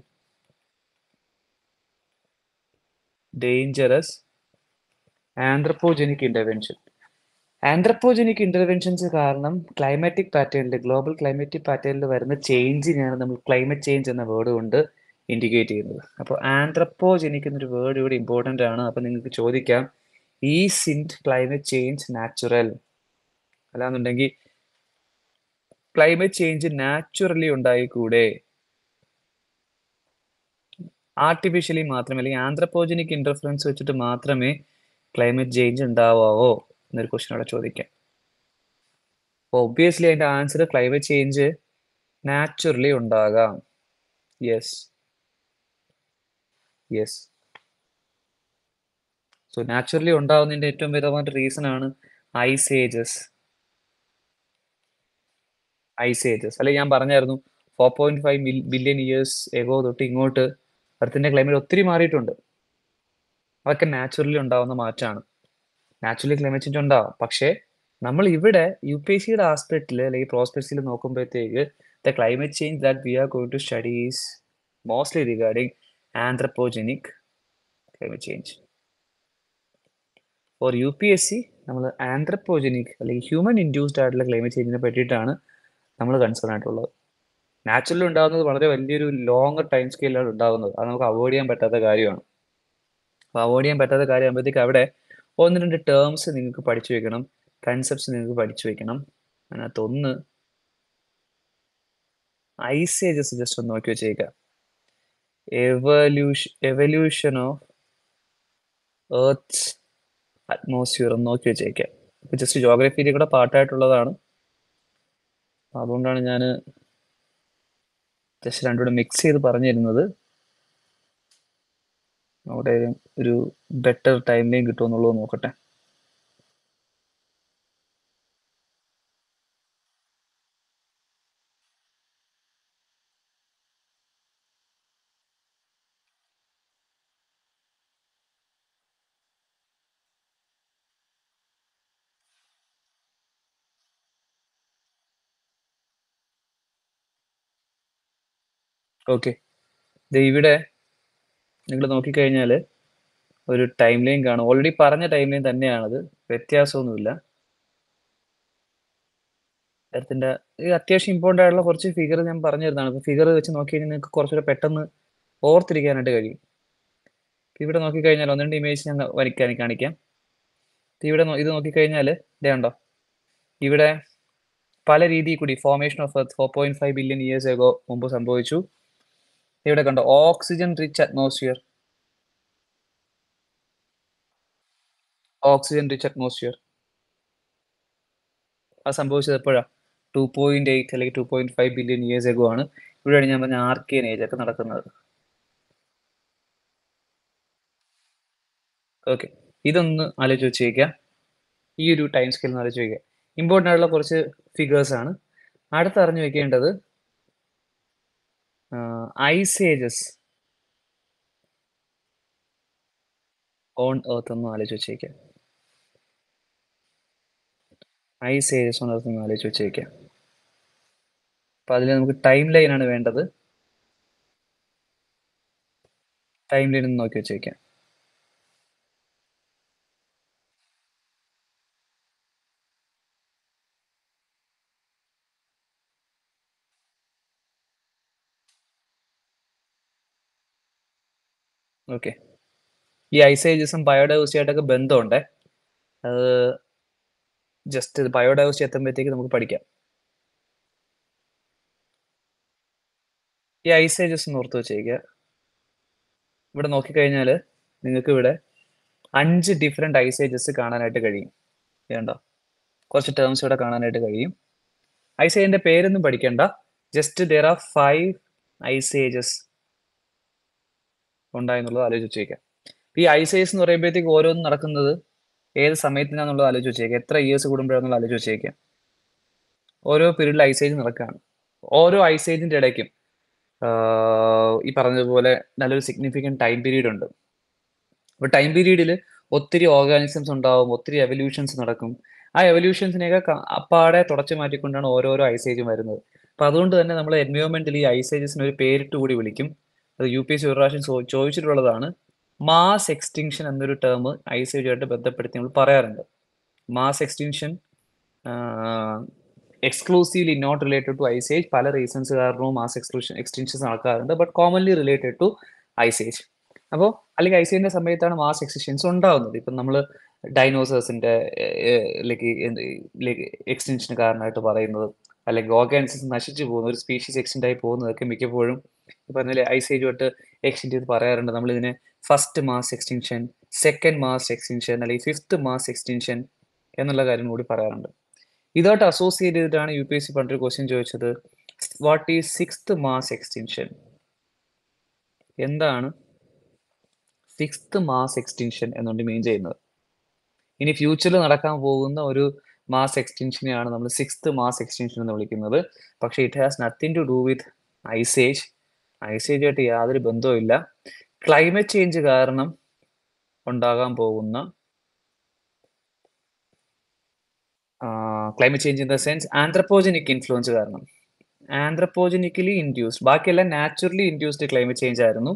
dangerous anthropogenic intervention anthropogenic interventions കാരണം ക്ലൈമാറ്റിക് പാറ്റേണിൽ ഗ്ലോബൽ ക്ലൈമാറ്റിക് പാറ്റേണിൽ വരുന്ന ചേഞ്ചിനെയാണ് നമ്മൾ ക്ലൈമറ്റ് ചേഞ്ച് എന്ന വേർഡ് കൊണ്ട് ഇൻഡിക്കേറ്റ് ചെയ്യുന്നത് അപ്പോൾ ആന്ത്രപ്പോജനിക് എന്നൊരു വേർഡ് ഇവിടെ ഇമ്പോർട്ടൻ്റ് ആണ് അപ്പോൾ നിങ്ങൾക്ക് ചോദിക്കാം ഈ സിൻറ്റ് ക്ലൈമറ്റ് ചേഞ്ച് നാച്ചുറൽ അല്ലാന്നുണ്ടെങ്കിൽ ക്ലൈമറ്റ് ചേഞ്ച് നാച്ചുറലി ഉണ്ടായിക്കൂടെ ആർട്ടിഫിഷ്യലി മാത്രമേ അല്ലെങ്കിൽ ആന്ത്രപ്പോജനിക് ഇന്റർഫറൻസ് വെച്ചിട്ട് മാത്രമേ ക്ലൈമറ്റ് ചേഞ്ച് ഉണ്ടാവാവോ എന്നൊരു ക്വസ്റ്റ്യൻ അവിടെ ചോദിക്കാം ഒബ്വിയസ്ലി അതിന്റെ ആൻസർ ക്ലൈമറ്റ് ചേഞ്ച് നാച്ചുറലി ഉണ്ടാകാം യെസ് യെസ് സോ നാച്ചുറലി ഉണ്ടാകുന്നതിന്റെ ഏറ്റവും പ്രധാനമായിട്ട് റീസൺ ആണ് ഐസ് ഏജസ് ഐസ് ഏജസ് അല്ലെ ഞാൻ പറഞ്ഞായിരുന്നു four point five billion years ago തൊട്ട് ഇങ്ങോട്ട് എർത്തിന്റെ ക്ലൈമറ്റ് ഒത്തിരി മാറിയിട്ടുണ്ട് അതൊക്കെ നാച്ചുറലി ഉണ്ടാവുന്ന മാറ്റമാണ് നാച്ചുറലി ക്ലൈമറ്റ് ചേഞ്ച് ഉണ്ടാവും പക്ഷേ നമ്മൾ ഇവിടെ യു പി എസ് സിയുടെ ആസ്പെക്റ്റിൽ അല്ലെങ്കിൽ പ്രോസ്പെക്ട്സിൽ നോക്കുമ്പോഴത്തേക്ക് the climate change that we are going to studies mostly regarding anthropogenic climate change for U P S C നമ്മൾ ആന്ത്രപ്പോജനിക് അല്ലെങ്കിൽ ഹ്യൂമൻ ഇൻഡ്യൂസ്ഡ് ആയിട്ടുള്ള ക്ലൈമറ്റ് ചേഞ്ചിനെ പറ്റിയിട്ടാണ് നമ്മൾ കൺസേൺ ആയിട്ടുള്ളത് നാച്ചുറലി ഉണ്ടാകുന്നത് വളരെ വലിയൊരു ലോങ് ടൈം സ്കെയിലാണ് ഉണ്ടാകുന്നത് അത് നമുക്ക് അവോയ്ഡ് ചെയ്യാൻ പറ്റാത്ത കാര്യമാണ് അപ്പോൾ അവോയ്ഡ് ചെയ്യാൻ പറ്റാത്ത കാര്യമാകുമ്പോഴത്തേക്ക് അവിടെ ഒന്ന് രണ്ട് ടേംസ് നിങ്ങൾക്ക് പഠിച്ചു വെക്കണം കൺസെപ്റ്റ്സ് നിങ്ങൾക്ക് പഠിച്ചു വെക്കണം അതിനകത്ത് ഒന്ന് ഐസേജസ് ജസ്റ്റ് ഒന്ന് നോക്കി വെച്ചേക്കാം evolution evolution of earth's atmosphere ഒന്ന് നോക്കി വെച്ചേക്കാം ജസ്റ്റ് ജോഗ്രഫിയിൽ കൂടെ പാട്ടായിട്ടുള്ളതാണ് അതുകൊണ്ടാണ് ഞാൻ ജസ്റ്റ് രണ്ടുകൂടെ മിക്സ് ചെയ്ത് പറഞ്ഞു തരുന്നത് അവിടെ ഒരു ബെറ്റർ ടൈം ലൈൻ കിട്ടുമെന്നുള്ളത് നോക്കട്ടെ ഓക്കെ ഇവിടെ നിങ്ങൾ നോക്കിക്കഴിഞ്ഞാൽ ഒരു ടൈം ലൈൻ കാണും ഓൾറെഡി പറഞ്ഞ ടൈം ലൈൻ തന്നെയാണത് വ്യത്യാസമൊന്നുമില്ല എർത്തിന്റെ ഇത് അത്യാവശ്യം ഇമ്പോർട്ടൻ്റ് ആയിട്ടുള്ള കുറച്ച് ഫിഗർ ഞാൻ പറഞ്ഞു തരുന്നതാണ് അപ്പോൾ ഫിഗർ വെച്ച് നോക്കി കഴിഞ്ഞാൽ നിങ്ങൾക്ക് കുറച്ചുകൂടെ പെട്ടെന്ന് ഓർത്തിരിക്കാനായിട്ട് കഴിയും ഇവിടെ നോക്കിക്കഴിഞ്ഞാൽ ഒന്ന് രണ്ട് ഇമേജ് ഞാൻ വരയ്ക്കാൻ കാണിക്കാം ഇവിടെ ഇത് നോക്കിക്കഴിഞ്ഞാൽ ഇതേ ഉണ്ടോ ഇവിടെ പല രീതിയിൽ കൂടി formation of earth four point five billion years ago മുമ്പ് സംഭവിച്ചു ഇവിടെ കണ്ടോ oxygen rich atmosphere oxygen rich atmosphere അത് സംഭവിച്ചത് എപ്പോഴാണ് ടു പോയിന്റ് എയ്റ്റ് അല്ലെങ്കിൽ two point five billion years ago ആണ് ഇവിടെയാണ് ഞാൻ പറഞ്ഞ ആർക്കിയൻ ഏജ് ഒക്കെ നടക്കുന്നത് ഓക്കെ ഇതൊന്ന് ആലോചിച്ച് വെച്ചേക്കാം ഈ ഒരു ടൈം സ്കെയിൽ ഒന്ന് ആലോചിച്ച് വയ്ക്കുക ഇമ്പോർട്ടൻ്റ് ആയിട്ടുള്ള കുറച്ച് ഫിഗേഴ്സ് ആണ് അടുത്ത് അറിഞ്ഞു വെക്കേണ്ടത് ഐസ് ഏജസ് ഓൺ എർത്ത് ഒന്ന് ആലോചിച്ച് വെച്ചേക്കാം ഐസ് ഏജസ് ഓൺ എർത്ത് ഒന്ന് ആലോചിച്ച് വെച്ചേക്കാം അപ്പൊ അതിൽ നമുക്ക് ടൈം ലൈൻ ആണ് വേണ്ടത് ടൈം ലൈൻ ഒന്ന് നോക്കി വെച്ചേക്കാം ഓക്കെ ഈ ഐസേജസും ബയോഡൈവേഴ്സിറ്റി ആയിട്ടൊക്കെ ബന്ധമുണ്ട് അത് ജസ്റ്റ് ബയോഡൈവേഴ്സിറ്റി എത്തുമ്പോഴത്തേക്ക് നമുക്ക് പഠിക്കാം ഈ ഐസേജസ് ഒന്ന് ഓർത്ത് വെച്ചേക്കുക ഇവിടെ നോക്കിക്കഴിഞ്ഞാൽ നിങ്ങൾക്ക് ഇവിടെ അഞ്ച് ഡിഫറെന്റ് ഐസേജസ് കാണാനായിട്ട് കഴിയും വേണ്ട കുറച്ച് ടേംസ് ഇവിടെ കാണാനായിട്ട് കഴിയും ഐസേജിന്റെ പേരൊന്നും പഠിക്കണ്ട just there are five ice ages ഉണ്ടായെന്നുള്ളത് ആലോചിച്ച് വെച്ചേക്കാം ഈ ഐസേജസ് എന്ന് പറയുമ്പോഴത്തേക്ക് ഓരോന്നും നടക്കുന്നത് ഏത് സമയത്തിനാന്നുള്ളത് ആലോചിച്ച് വെച്ചേക്കാം എത്ര ഇയേഴ്സ് കൂടുമ്പോഴാണെന്നുള്ള ആലോചിച്ച് വെച്ചേക്കാം ഓരോ പീരീഡിൽ ഐസേജ് നടക്കുകയാണ് ഓരോ ഐസേജിന്റെ ഇടയ്ക്കും ആഹ് ഈ പറഞ്ഞതുപോലെ നല്ലൊരു സിഗ്നിഫിക്കൻറ്റ് ടൈം പീരീഡ് ഉണ്ട് അപ്പൊ ടൈം പീരീഡിൽ ഒത്തിരി ഓർഗാനിസംസ് ഉണ്ടാവും ഒത്തിരി എവല്യൂഷൻസ് നടക്കും ആ എവല്യൂഷൻസിനെയൊക്കെ ക- അപ്പാടെ തുടച്ചു മാറ്റിക്കൊണ്ടാണ് ഓരോരോ ഐസേജും വരുന്നത് അപ്പൊ അതുകൊണ്ട് തന്നെ നമ്മൾ എൻവയോൺമെന്റിൽ ഈ ഐസേജസിന് ഒരു പേരിട്ട് കൂടി വിളിക്കും അത് യു പി എസ് ഒരു പ്രാവശ്യം ചോ- ചോദിച്ചിട്ടുള്ളതാണ് മാസ് എക്സ്റ്റിങ്ഷൻ എന്നൊരു ടേം ഐസേജുമായിട്ട് ബന്ധപ്പെടുത്തി നമ്മൾ പറയാറുണ്ട് mass extinction exclusively not related to ice age പല റീസൺസ് കാരണവും മാസ് എക്സ്ക്ലൂഷൻ എക്സ്റ്റിങ്ഷൻസ് നടക്കാറുണ്ട് but commonly related to ice age അപ്പോൾ അല്ലെങ്കിൽ ഐസേജിന്റെ സമയത്താണ് മാസ് എക്സ്റ്റിങ്ഷൻസ് ഉണ്ടാവുന്നത് ഇപ്പം നമ്മൾ ഡൈനോസേഴ്സിന്റെ ലൈക്ക് എക്സ്റ്റൻഷന് കാരണമായിട്ട് പറയുന്നത് അല്ലെങ്കിൽ ഓർഗാനിസംസ് നശിച്ചു പോകുന്ന ഒരു സ്പീഷീസ് എക്സ്റ്റെൻഡ് ആയി പോകുന്നതൊക്കെ മിക്കപ്പോഴും ഈ പറഞ്ഞ ഐസേജുമായിട്ട് എക്സ്റ്റെൻഡ് ചെയ്ത് പറയാറുണ്ട് നമ്മൾ ഇതിനെ first mass extension second mass extension അല്ലെങ്കിൽ ഫിഫ്ത്ത് മാസ് എക്സ്റ്റൻഷൻ എന്നുള്ള കാര്യം കൂടി പറയാറുണ്ട് ഇതായിട്ട് അസോസിയേറ്റ് ചെയ്തിട്ടാണ് യു പി എസ് സി പണ്ടൊരു ക്വസ്റ്റ്യൻ ചോദിച്ചത് what is sixth mass extension എന്താണ് സിക്സ്ത് മാസ് എക്സ്റ്റൻഷൻ എന്നുകൊണ്ട് മീൻ ചെയ്യുന്നത് ഇനി ഫ്യൂച്ചറിൽ നടക്കാൻ പോകുന്ന ഒരു മാസ് എക്സ്റ്റൻഷനെയാണ് നമ്മൾ സിക്സ്ത് മാസ് എക്സ്റ്റൻഷൻ എന്ന് വിളിക്കുന്നത് പക്ഷേ it has nothing to do with ice age ഐസേജുമായിട്ട് യാതൊരു ബന്ധവുമില്ല ക്ലൈമറ്റ് ചേഞ്ച് കാരണം ഉണ്ടാകാൻ പോകുന്ന climate change in the sense anthropogenic influence കാരണം ആന്ത്രപ്പോജനിക്കലി ഇൻഡ്യൂസ്ഡ് ബാക്കിയെല്ലാം നാച്ചുറലി ഇൻഡ്യൂസ്ഡ് ക്ലൈമറ്റ് ചേഞ്ച് ആയിരുന്നു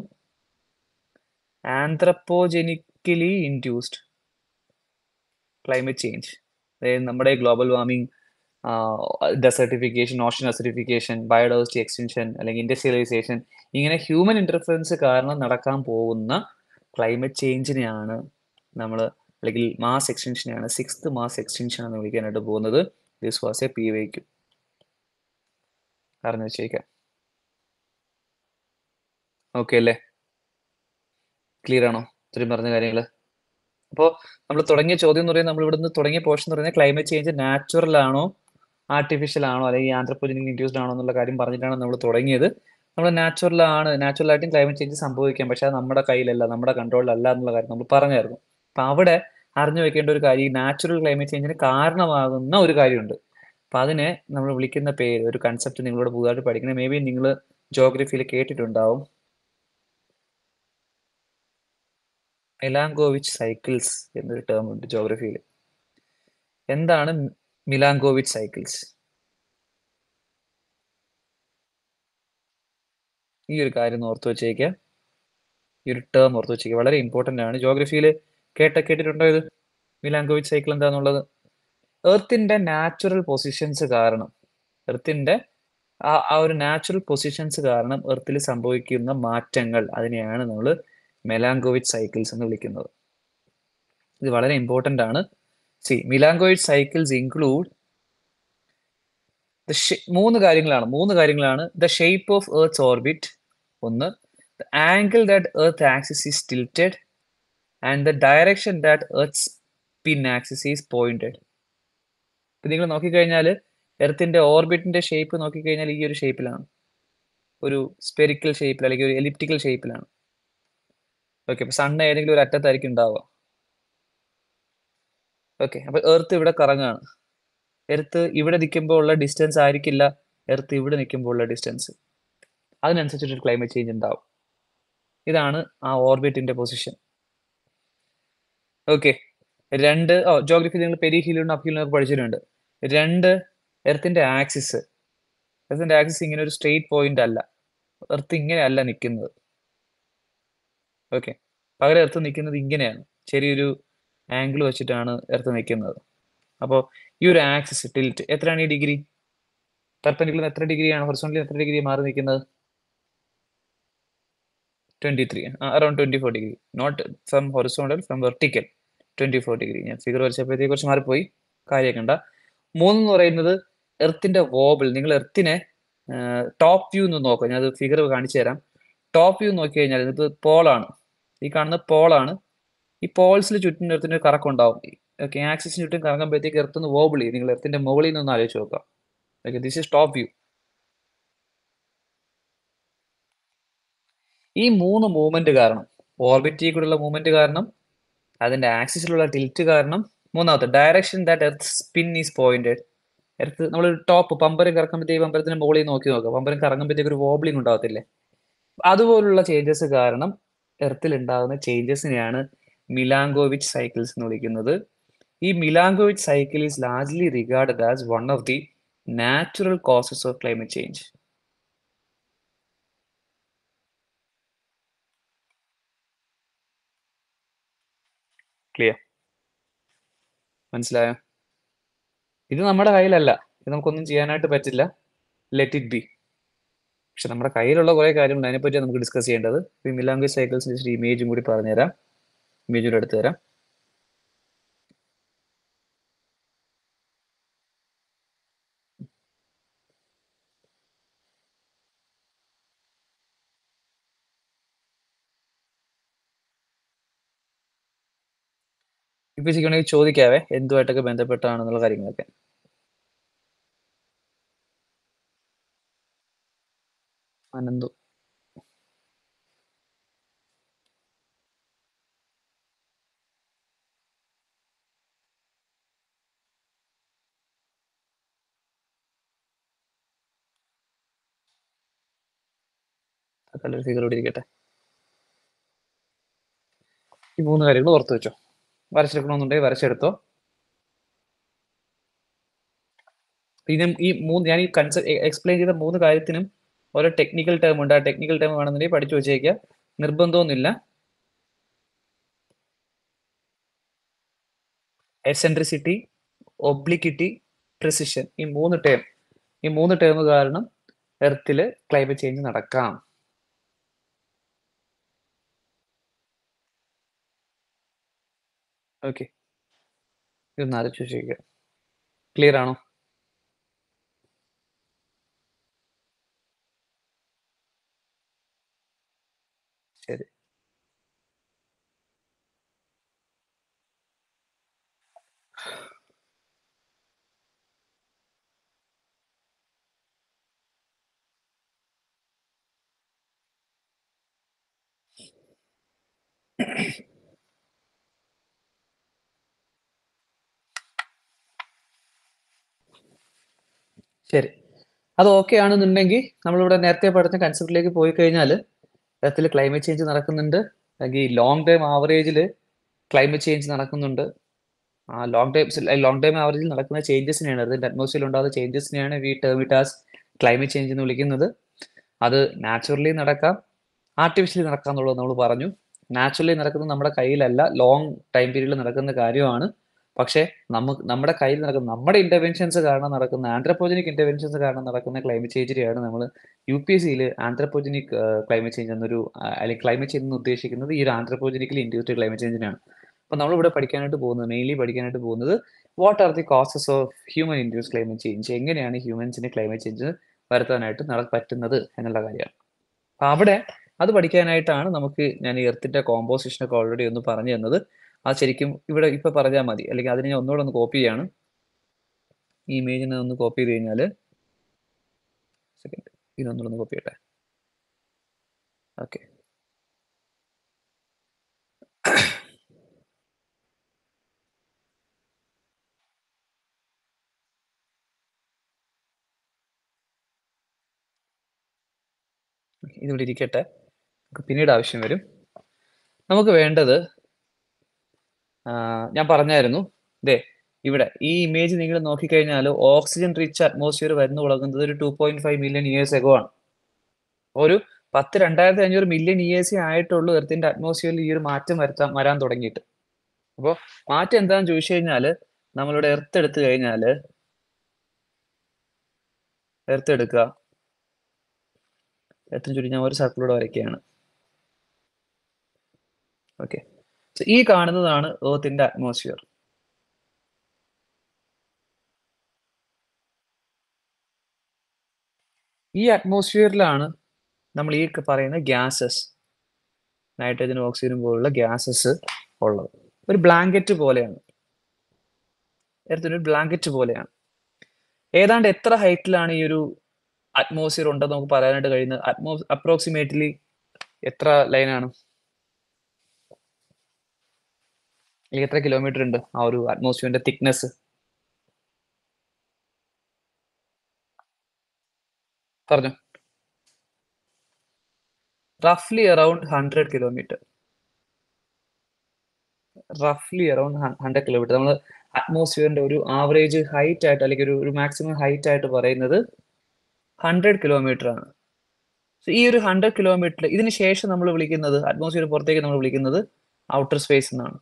ആന്ത്രപ്പോജനിക്കലി ഇൻഡ്യൂസ്ഡ് ക്ലൈമറ്റ് ചേഞ്ച് അതായത് നമ്മുടെ global warming desertification ocean desertification biodiversity extension അല്ലെങ്കിൽ ഇൻഡസ്ട്രിയലൈസേഷൻ ഇങ്ങനെ ഹ്യൂമൻ ഇന്റർഫറൻസ് കാരണം നടക്കാൻ പോകുന്ന ക്ലൈമറ്റ് ചേഞ്ചിനെയാണ് നമ്മൾ അല്ലെങ്കിൽ മാസ് എക്സ്റ്റൻഷനെയാണ് സിക്സ്ത് മാസ് എക്സ്റ്റൻഷൻ എന്ന് വിളിക്കാനായിട്ട് പോകുന്നത് ദിസ് വാസ് എ പി വൈക്കും അറിഞ്ഞു വെച്ചേക്കാം ഓക്കെ അല്ലേ ക്ലിയർ ആണോ ഇത്രയും പറഞ്ഞ കാര്യങ്ങൾ അപ്പോൾ നമ്മൾ തുടങ്ങിയ ചോദ്യം എന്ന് പറയുന്നത് നമ്മൾ ഇവിടുന്ന് തുടങ്ങിയ പോർഷൻ എന്ന് പറയുന്നത് ക്ലൈമറ്റ് ചേഞ്ച് നാച്ചുറൽ ആണോ ആർട്ടിഫിഷ്യൽ ആണോ അല്ലെങ്കിൽ ആന്ത്രപ്പോജനിക് ഇൻഡ്യൂസ്ഡ് ആണോ എന്നുള്ള കാര്യം പറഞ്ഞിട്ടാണ് നമ്മൾ തുടങ്ങിയത് നമ്മൾ നാച്ചുറൽ ആണ് നാച്ചുറൽ ആയിട്ടും ക്ലൈമറ്റ് ചേഞ്ച് സംഭവിക്കാം പക്ഷെ അത് നമ്മുടെ കയ്യിലല്ല നമ്മുടെ കൺട്രോളിലല്ല എന്നുള്ള കാര്യം നമ്മൾ പറഞ്ഞായിരുന്നു അപ്പൊ അവിടെ അറിഞ്ഞു വെക്കേണ്ട ഒരു കാര്യം നാച്ചുറൽ ക്ലൈമറ്റ് ചേഞ്ചിന് കാരണമാകുന്ന ഒരു കാര്യമുണ്ട് അപ്പൊ അതിനെ നമ്മൾ വിളിക്കുന്ന പേര് ഒരു കൺസെപ്റ്റ് നിങ്ങളോട് പുതുതായിട്ട് പഠിക്കണം മേ ബി നിങ്ങൾ ജോഗ്രഫിയിൽ കേട്ടിട്ടുണ്ടാവും മിലാങ്കോവിച്ച് സൈക്കിൾസ് എന്നൊരു ടേം ഉണ്ട് ജോഗ്രഫിയിൽ എന്താണ് മിലാങ്കോവിച്ച് സൈക്കിൾസ് ഈ ഒരു കാര്യം ഒന്ന് ഓർത്ത് വെച്ചേക്കുക ഈ ഒരു ടേം ഓർത്ത് വെച്ചേക്കുക വളരെ ഇമ്പോർട്ടന്റ് ആണ് ജോഗ്രഫിയിൽ കേട്ട കേട്ടിട്ടുണ്ടോ ഇത് മിലാങ്കോവിച്ച് സൈക്കിൾ എന്താണെന്നുള്ളത് എർത്തിന്റെ നാച്ചുറൽ പൊസിഷൻസ് കാരണം എർത്തിന്റെ ആ ആ ഒരു നാച്ചുറൽ പൊസിഷൻസ് കാരണം എർത്തിൽ സംഭവിക്കുന്ന മാറ്റങ്ങൾ അതിനെയാണ് നമ്മൾ മെലാങ്കോവിച്ച് സൈക്കിൾസ് എന്ന് വിളിക്കുന്നത് ഇത് വളരെ ഇമ്പോർട്ടന്റ് ആണ് സി മിലാങ്കോവിച്ച് സൈക്കിൾസ് ഇൻക്ലൂഡ് മൂന്ന് കാര്യങ്ങളാണ് മൂന്ന് കാര്യങ്ങളാണ് the shape of earth's orbit ഒന്ന് the angle that earth axis is tilted and the direction that earth spin axis is pointed ഇപ്പൊ നിങ്ങൾ നോക്കിക്കഴിഞ്ഞാൽ എർത്തിന്റെ ഓർബിറ്റിന്റെ ഷേപ്പ് നോക്കിക്കഴിഞ്ഞാൽ ഈ ഒരു ഷേപ്പിലാണ് ഒരു സ്പെരിക്കൽ ഷേപ്പിൽ അല്ലെങ്കിൽ ഒരു എലിപ്റ്റിക്കൽ ഷേപ്പിലാണ് ഓക്കെ അപ്പൊ സണ്ണ് ഏതെങ്കിലും ഒരു അറ്റത്തായിരിക്കും ഉണ്ടാവുക ഓക്കെ അപ്പൊ എർത്ത് ഇവിടെ കറങ്ങാണ് എർത്ത് ഇവിടെ നിൽക്കുമ്പോൾ ഉള്ള ഡിസ്റ്റൻസ് ആയിരിക്കില്ല എർത്ത് ഇവിടെ നിൽക്കുമ്പോൾ ഉള്ള ഡിസ്റ്റൻസ് അതിനനുസരിച്ചിട്ട് ക്ലൈമറ്റ് ചേഞ്ച് ഉണ്ടാവും ഇതാണ് ആ ഓർബിറ്റിന്റെ പൊസിഷൻ ഓക്കെ രണ്ട് ഓ ജോഗ്രഫി നിങ്ങൾ പെരി ഹീലിനും അപ് ഹീലിനും പഠിച്ചിട്ടുണ്ട് രണ്ട് എർത്തിന്റെ ആക്സിസ് എർത്തിന്റെ ആക്സിസ് ഇങ്ങനെ ഒരു സ്ട്രെയിറ്റ് പോയിന്റ് അല്ല എർത്ത് ഇങ്ങനെയല്ല നിൽക്കുന്നത് ഓക്കെ പകരം എർത്ത് നിൽക്കുന്നത് ഇങ്ങനെയാണ് ചെറിയൊരു ആംഗിൾ വെച്ചിട്ടാണ് എർത്ത് നിൽക്കുന്നത് അപ്പോൾ ഈ ഒരു ആക്സിസ് ടിൽറ്റ് എത്രയാണ് ഈ ഡിഗ്രി പെർപെൻഡിക്കുലർ എത്ര ഡിഗ്രിയാണ് ഹൊറിസോണ്ടലി എത്ര ഡിഗ്രി മാറി നിൽക്കുന്നത് twenty three around twenty four degree not from horizontal from vertical twenty four degree ഞാൻ ഫിഗർ വരച്ചപ്പോഴത്തേക്ക് കുറച്ച് മാറിപ്പോയി കാര്യമാക്കണ്ട മൂന്നെന്ന് പറയുന്നത് എർത്തിന്റെ വോബിൾ നിങ്ങൾ എർത്തിനെ ടോപ്പ് വ്യൂ എന്ന് നോക്കാം ഞാൻ അത് ഫിഗർ കാണിച്ചു തരാം ടോപ്പ് വ്യൂ നോക്കി കഴിഞ്ഞാൽ ഇത് പോളാണ് ഈ കാണുന്ന പോളാണ് ഈ പോൾസിൽ ചുറ്റും എർത്തിന് കറക്കം ഉണ്ടാവും ഓക്കെ ആക്സിസിന് ചുറ്റും കറങ്ങുമ്പോഴത്തേക്ക് എർത്തുനിന്ന് വോബിൾ ചെയ്യും നിങ്ങൾ എർത്തിന്റെ മുകളിൽ നിന്ന് ഒന്ന് ആലോചിച്ച് നോക്കാം okay this is top view ഈ മൂന്ന് മൂവ്മെന്റ് കാരണം ഓർബിറ്റിൽ കൂടെയുള്ള മൂവ്മെന്റ് കാരണം അതിന്റെ ആക്സിസിലുള്ള ടിൽറ്റ് കാരണം മൂന്നാമത്തെ direction that earth spin is pointed earth നമ്മൾ ടോപ്പ് പമ്പരം കറക്കുമ്പോഴത്തേക്ക് പമ്പരത്തിന് മുകളിൽ നോക്കി നോക്കുക പമ്പരം കറങ്ങുമ്പോഴത്തേക്ക് ഒരു വോബ്ലിംഗ് ഉണ്ടാകത്തില്ലേ അതുപോലുള്ള ചേഞ്ചസ് കാരണം എർത്തിൽ ഉണ്ടാകുന്ന ചേഞ്ചസിനെയാണ് മിലാങ്കോവിച്ച് സൈക്കിൾസ് എന്ന് വിളിക്കുന്നത് ഈ Milankovitch cycle is largely regarded as one of the natural causes of climate change clear മനസ്സിലായോ ഇത് നമ്മുടെ കയ്യിലല്ല ഇത് നമുക്കൊന്നും ചെയ്യാനായിട്ട് പറ്റില്ല ലെറ്റ് ഇറ്റ് ബി പക്ഷെ നമ്മുടെ കയ്യിലുള്ള കുറെ കാര്യമുണ്ട് അതിനെപ്പറ്റി നമുക്ക് ഡിസ്കസ് ചെയ്യേണ്ടത് ഈ മിലാംഗ്വേജ് സൈക്കിൾസിന്റെ ഇമേജും കൂടി പറഞ്ഞുതരാം ഇമേജ് കൂടെ എടുത്തു തരാം ഇപ്പൊ ശരിക്കും ചോദിക്കാവേ എന്തുമായിട്ടൊക്കെ ബന്ധപ്പെട്ടാണെന്നുള്ള കാര്യങ്ങളൊക്കെ അനന്തു തൽക്കാലം ഒരു ഫിഗർ ഇവിടെ ഇരിക്കട്ടെ ഈ മൂന്ന് കാര്യങ്ങൾ ഓർത്ത് വെച്ചോ വരച്ചെടുക്കണമെന്നുണ്ടെങ്കിൽ വരച്ചെടുത്തോ പിന്നെ ഈ മൂന്ന് ഞാൻ ഈ കൺസെപ്റ്റ് എക്സ്പ്ലെയിൻ ചെയ്ത മൂന്ന് കാര്യത്തിനും ഓരോ ടെക്നിക്കൽ ടേം ഉണ്ട് ആ ടെക്നിക്കൽ ടേം വേണമെന്നുണ്ടെങ്കിൽ പഠിച്ചു വെച്ചേക്കുക നിർബന്ധമൊന്നുമില്ല എസെൻട്രിസിറ്റി ഒബ്ലിക്കിറ്റി പ്രിസിഷൻ ഈ മൂന്ന് ടേം ഈ മൂന്ന് ടേം കാരണം എർത്തിൽ ക്ലൈമറ്റ് ചേഞ്ച് നടക്കാം ഓക്കെ ഇതൊന്ന് ആലോചിച്ച് വെച്ചേക്കുക ക്ലിയർ ആണോ ശരി ശരി അത് ഓക്കെ ആണെന്നുണ്ടെങ്കിൽ നമ്മളിവിടെ നേരത്തെ പഠിച്ച കൺസെപ്റ്റിലേക്ക് പോയി കഴിഞ്ഞാൽ എർത്തിൽ ക്ലൈമറ്റ് ചേഞ്ച് നടക്കുന്നുണ്ട് അല്ലെങ്കിൽ ലോങ് ടൈം ആവറേജിൽ ക്ലൈമറ്റ് ചേഞ്ച് നടക്കുന്നുണ്ട് ആ ലോങ് ടൈം ലോങ് ടൈം ആവറേജിൽ നടക്കുന്ന ചേഞ്ചസിനെയാണ് അതിൻ്റെ അറ്റ്മോസ്ഫിയറിൽ ഉണ്ടാകുന്ന ചേഞ്ചസിനെയാണ് we term it as climate change എന്ന് വിളിക്കുന്നത് അത് നാച്ചുറലി നടക്കാം ആർട്ടിഫിഷ്യലി നടക്കാം എന്നുള്ളത് നമ്മൾ പറഞ്ഞു നാച്ചുറലി നടക്കുന്നത് നമ്മുടെ കയ്യിലല്ല ലോങ് ടൈം പീരീഡിൽ നടക്കുന്ന കാര്യമാണ് പക്ഷേ നമുക്ക് നമ്മുടെ കയ്യിൽ നടക്കുന്ന നമ്മുടെ ഇന്റർവെൻഷൻസ് കാരണം നടക്കുന്ന ആന്ത്രപ്പോജനിക് ഇന്റർവെൻഷൻസ് കാരണം നടക്കുന്ന ക്ലൈമറ്റ് ചേഞ്ചിനെയാണ് നമ്മൾ യു പി എസ് സിയിൽ ആന്ത്രപ്പോജനിക് ക്ലൈമറ്റ് ചേഞ്ച് എന്നൊരു അല്ലെങ്കിൽ ക്ലൈമറ്റ് ചേഞ്ച് എന്ന് ഉദ്ദേശിക്കുന്നത് ഈ ഒരു ആന്ത്രപ്പോജനിക്കലി ഇൻഡ്യൂസ്ഡ് ക്ലൈമറ്റ് ചേഞ്ചിനാണ് അപ്പോൾ നമ്മളിവിടെ പഠിക്കാനായിട്ട് പോകുന്നത് മെയിൻലി പഠിക്കാനായിട്ട് പോകുന്നത് what are the causes of human induce climate change എങ്ങനെയാണ് ഹ്യൂമൻസിന് ക്ലൈമറ്റ് ചേഞ്ച് വരുത്താനായിട്ട് നട പറ്റുന്നത് എന്നുള്ള കാര്യമാണ് അപ്പോൾ അവിടെ അത് പഠിക്കാനായിട്ടാണ് നമുക്ക് ഞാൻ ഈ എർത്തിന്റെ കോമ്പോസിഷനൊക്കെ ഓൾറെഡി ഒന്ന് പറഞ്ഞു തന്നത് അത് ശരിക്കും ഇവിടെ ഇപ്പൊ പറഞ്ഞാൽ മതി അല്ലെങ്കിൽ അതിനെ ഞാൻ ഒന്നുകൂടെ ഒന്ന് കോപ്പി ചെയ്യാണ് ഈ ഇമേജിനെ ഒന്ന് കോപ്പി ചെയ്ത് കഴിഞ്ഞാൽ സെക്കൻഡ് ഇതൊന്നുകൂടെ ഒന്ന് കോപ്പി ചെയ്യട്ടെ ഓക്കെ ഇതിവിടെ ഇരിക്കട്ടെ നമുക്ക് പിന്നീട് ആവശ്യം വരും നമുക്ക് വേണ്ടത് ആ, ഞാൻ പറഞ്ഞായിരുന്നു ദേ ഇവിടെ ഈ ഇമേജ് നിങ്ങൾ നോക്കിക്കഴിഞ്ഞാൽ ഓക്സിജൻ റിച്ച് അറ്റ്മോസ്ഫിയർ വരുന്നു തുടങ്ങുന്നത് ഒരു two point five million years ago ആണ് ഒരു പത്ത് രണ്ടായിരത്തി അഞ്ഞൂറ് മില്യൺ ഇയേഴ്സേ ആയിട്ടുള്ളൂ എർത്തിന്റെ അറ്റ്മോസ്ഫിയറിൽ ഈ ഒരു മാറ്റം വരുത്താൻ വരാൻ തുടങ്ങിയിട്ട് അപ്പോൾ മാറ്റം എന്താണെന്ന് ചോദിച്ചു കഴിഞ്ഞാൽ നമ്മളിവിടെ എർത്ത് എടുത്തു കഴിഞ്ഞാൽ എർത്ത് എടുക്കുക എർത്തിന് ചുറ്റി ഞാൻ ഒരു സർക്കിളൂടെ വരയ്ക്കുകയാണ് ഓക്കെ ഈ കാണുന്നതാണ് ഏർത്തിന്റെ അറ്റ്മോസ്ഫിയർ ഈ അറ്റ്മോസ്ഫിയറിലാണ് നമ്മൾ ഈ പറയുന്ന ഗ്യാസസ് നൈട്രജനും ഓക്സിജനും പോലുള്ള ഗ്യാസസ് ഉള്ളത് ഒരു ബ്ലാങ്കറ്റ് പോലെയാണ് ഒരു ബ്ലാങ്കറ്റ് പോലെയാണ് ഏതാണ്ട് എത്ര ഹൈറ്റിലാണ് ഈ ഒരു അറ്റ്മോസ്ഫിയർ ഉണ്ടെന്ന് നമുക്ക് പറയാനായിട്ട് കഴിയുന്നത് അറ്റ്മോ അപ്രോക്സിമേറ്റ്ലി എത്ര ലൈനാണ് അല്ലെങ്കിൽ എത്ര കിലോമീറ്റർ ഉണ്ട് ആ ഒരു അറ്റ്മോസ്ഫിയറിന്റെ തിക്നെസ് പറഞ്ഞു റഫ്ലി അറൌണ്ട് ഹൺഡ്രഡ് കിലോമീറ്റർ റഫ്ലി അറൌണ്ട് ഹൺഡ്രഡ് കിലോമീറ്റർ നമ്മൾ അറ്റ്മോസ്ഫിയറിന്റെ ഒരു ആവറേജ് ഹൈറ്റ് ആയിട്ട് അല്ലെങ്കിൽ ഒരു ഒരു മാക്സിമം ഹൈറ്റ് ആയിട്ട് പറയുന്നത് ഹൺഡ്രഡ് കിലോമീറ്റർ ആണ് സോ ഈ ഒരു ഹൺഡ്രഡ് കിലോമീറ്റർ ഇതിന് ശേഷം നമ്മൾ വിളിക്കുന്നത് അറ്റ്മോസ്ഫിയർ പുറത്തേക്ക് നമ്മൾ വിളിക്കുന്നത് ഔട്ടർ സ്പേസ് എന്നാണ്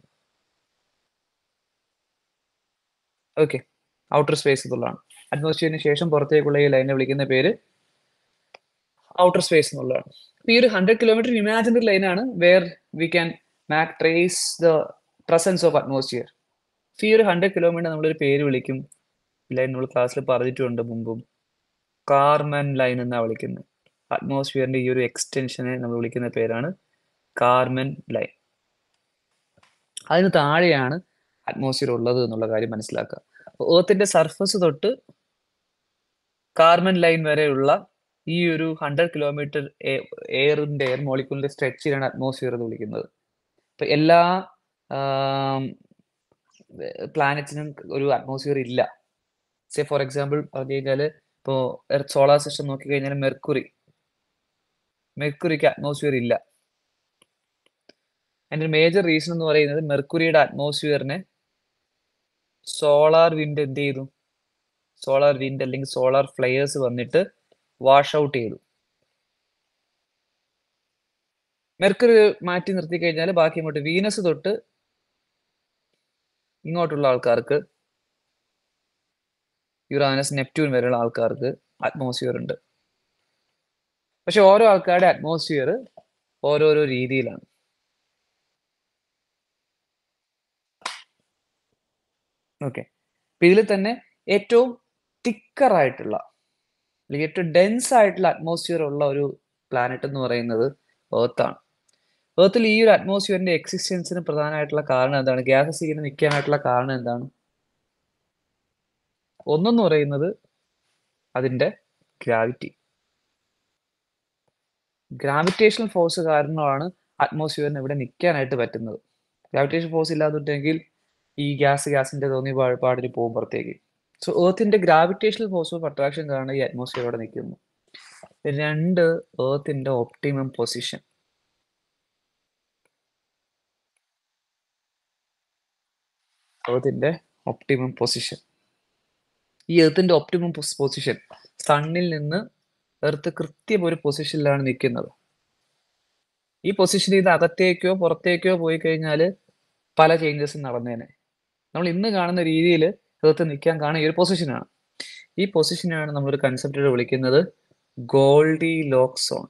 ഓക്കെ ഔട്ടർ സ്പേസ് എന്നുള്ളതാണ് അറ്റ്മോസ്ഫിയറിന് ശേഷം പുറത്തേക്കുള്ള ഈ ലൈനെ വിളിക്കുന്ന പേര് ഔട്ടർ സ്പേസ് എന്നുള്ളതാണ് അപ്പൊ ഈ ഒരു ഹൺഡ്രഡ് കിലോമീറ്റർ ഇമാജിനറി ലൈനാണ് where we can mark trace the presence of atmosphere ഈ ഒരു ഹൺഡ്രഡ് കിലോമീറ്റർ നമ്മളൊരു പേര് വിളിക്കും ലൈൻ നമ്മൾ ക്ലാസ്സിൽ പറഞ്ഞിട്ടുണ്ട് മുമ്പും കാർമൻ ലൈൻ എന്നാ വിളിക്കുന്നത് അറ്റ്മോസ്ഫിയറിന്റെ ഈ ഒരു എക്സ്റ്റൻഷനെ നമ്മൾ വിളിക്കുന്ന പേരാണ് കാർമൻ ലൈൻ അതിന് താഴെയാണ് അറ്റ്മോസ്ഫിയർ ഉള്ളത് എന്നുള്ള കാര്യം മനസ്സിലാക്കുക ഏർത്തിന്റെ സർഫസ് തൊട്ട് കാർബൺ ലൈൻ വരെയുള്ള ഈ ഒരു ഹൺഡ്രഡ് കിലോമീറ്റർ എയറിന്റെ എയർ മോളിക്യൂളിന്റെ സ്ട്രെച്ചിലാണ് അറ്റ്മോസ്ഫിയർ എന്ന് വിളിക്കുന്നത് ഇപ്പൊ എല്ലാ പ്ലാനറ്റിനും ഒരു അറ്റ്മോസ്ഫിയർ ഇല്ല സേ ഫോർ എക്സാമ്പിൾ പറഞ്ഞു കഴിഞ്ഞാല് ഇപ്പോ എർത്ത് സോളാർ സിസ്റ്റം നോക്കിക്കഴിഞ്ഞാൽ മെർക്കുറി മെർക്കുറിക്ക് അറ്റ്മോസ്ഫിയർ ഇല്ല അതിന്റെ മേജർ റീസൺ എന്ന് പറയുന്നത് മെർക്കുറിയുടെ അറ്റ്മോസ്ഫിയറിനെ സോളാർ വിൻഡ് എന്ത് ചെയ്തു സോളാർ വിൻഡ് അല്ലെങ്കിൽ സോളാർ ഫ്ലെയേഴ്സ് വന്നിട്ട് വാഷ് ഔട്ട് ചെയ്തു മെർക്കുറി മാറ്റി നിർത്തി കഴിഞ്ഞാൽ ബാക്കി ഇങ്ങോട്ട് വീനസ് തൊട്ട് ഇങ്ങോട്ടുള്ള ആൾക്കാർക്ക് യുറാനസ് നെപ്റ്റ്യൂൺ വരെയുള്ള ആൾക്കാർക്ക് അറ്റ്മോസ്ഫിയർ ഉണ്ട് പക്ഷെ ഓരോ ആൾക്കാരുടെ അറ്റ്മോസ്ഫിയർ ഓരോരോ രീതിയിലാണ് ഓക്കെ അപ്പൊ ഇതിൽ തന്നെ ഏറ്റവും തിക്കർ ആയിട്ടുള്ള അല്ലെങ്കിൽ ഏറ്റവും ഡെൻസ് ആയിട്ടുള്ള അറ്റ്മോസ്ഫിയർ ഉള്ള ഒരു പ്ലാനറ്റ് എന്ന് പറയുന്നത് ഏർത്താണ് ഏർത്തിൽ ഈ ഒരു അറ്റ്മോസ്ഫിയറിന്റെ എക്സിസ്റ്റൻസിന് പ്രധാനമായിട്ടുള്ള കാരണം എന്താണ് ഗ്യാസസ് ഇങ്ങനെ നിൽക്കാനായിട്ടുള്ള കാരണം എന്താണ് ഒന്നെന്ന് പറയുന്നത് അതിന്റെ ഗ്രാവിറ്റി ഗ്രാവിറ്റേഷണൽ ഫോഴ്സ് കാരണമാണ് അറ്റ്മോസ്ഫിയറിന് ഇവിടെ നിൽക്കാനായിട്ട് പറ്റുന്നത് ഗ്രാവിറ്റേഷൻ ഫോഴ്സ് ഇല്ലാതുണ്ടെങ്കിൽ ഈ ഗ്യാസ് ഗ്യാസിന്റെ തോന്നിയ പാടിന് പോകും പുറത്തേക്ക് സോ ഏർത്തിന്റെ ഗ്രാവിറ്റേഷണൽ ഫോഴ്സ് ഓഫ് അട്രാക്ഷൻ കാരണം ഈ അറ്റ്മോസ്ഫിയർ അവിടെ നിൽക്കുന്നു രണ്ട് ഏർത്തിന്റെ ഒപ്റ്റിമം പൊസിഷൻ ഏർത്തിന്റെ ഒപ്റ്റിമം പൊസിഷൻ ഈ എർത്തിന്റെ ഒപ്റ്റിമം പൊസിഷൻ സണ്ണിൽ നിന്ന് എർത്ത് കൃത്യം ഒരു പൊസിഷനിലാണ് നിൽക്കുന്നത് ഈ പൊസിഷനിൽ നിന്ന് അകത്തേക്കോ പുറത്തേക്കോ പോയി കഴിഞ്ഞാൽ പല ചേഞ്ചസും നടന്നേനെ നമ്മൾ ഇന്ന് കാണുന്ന രീതിയിൽ എർത്ത് നിൽക്കാൻ കാണുന്ന ഈ ഒരു പൊസിഷനാണ് ഈ പൊസിഷനാണ് നമ്മളൊരു കൺസെപ്റ്റിലൂടെ വിളിക്കുന്നത് Goldilocks zone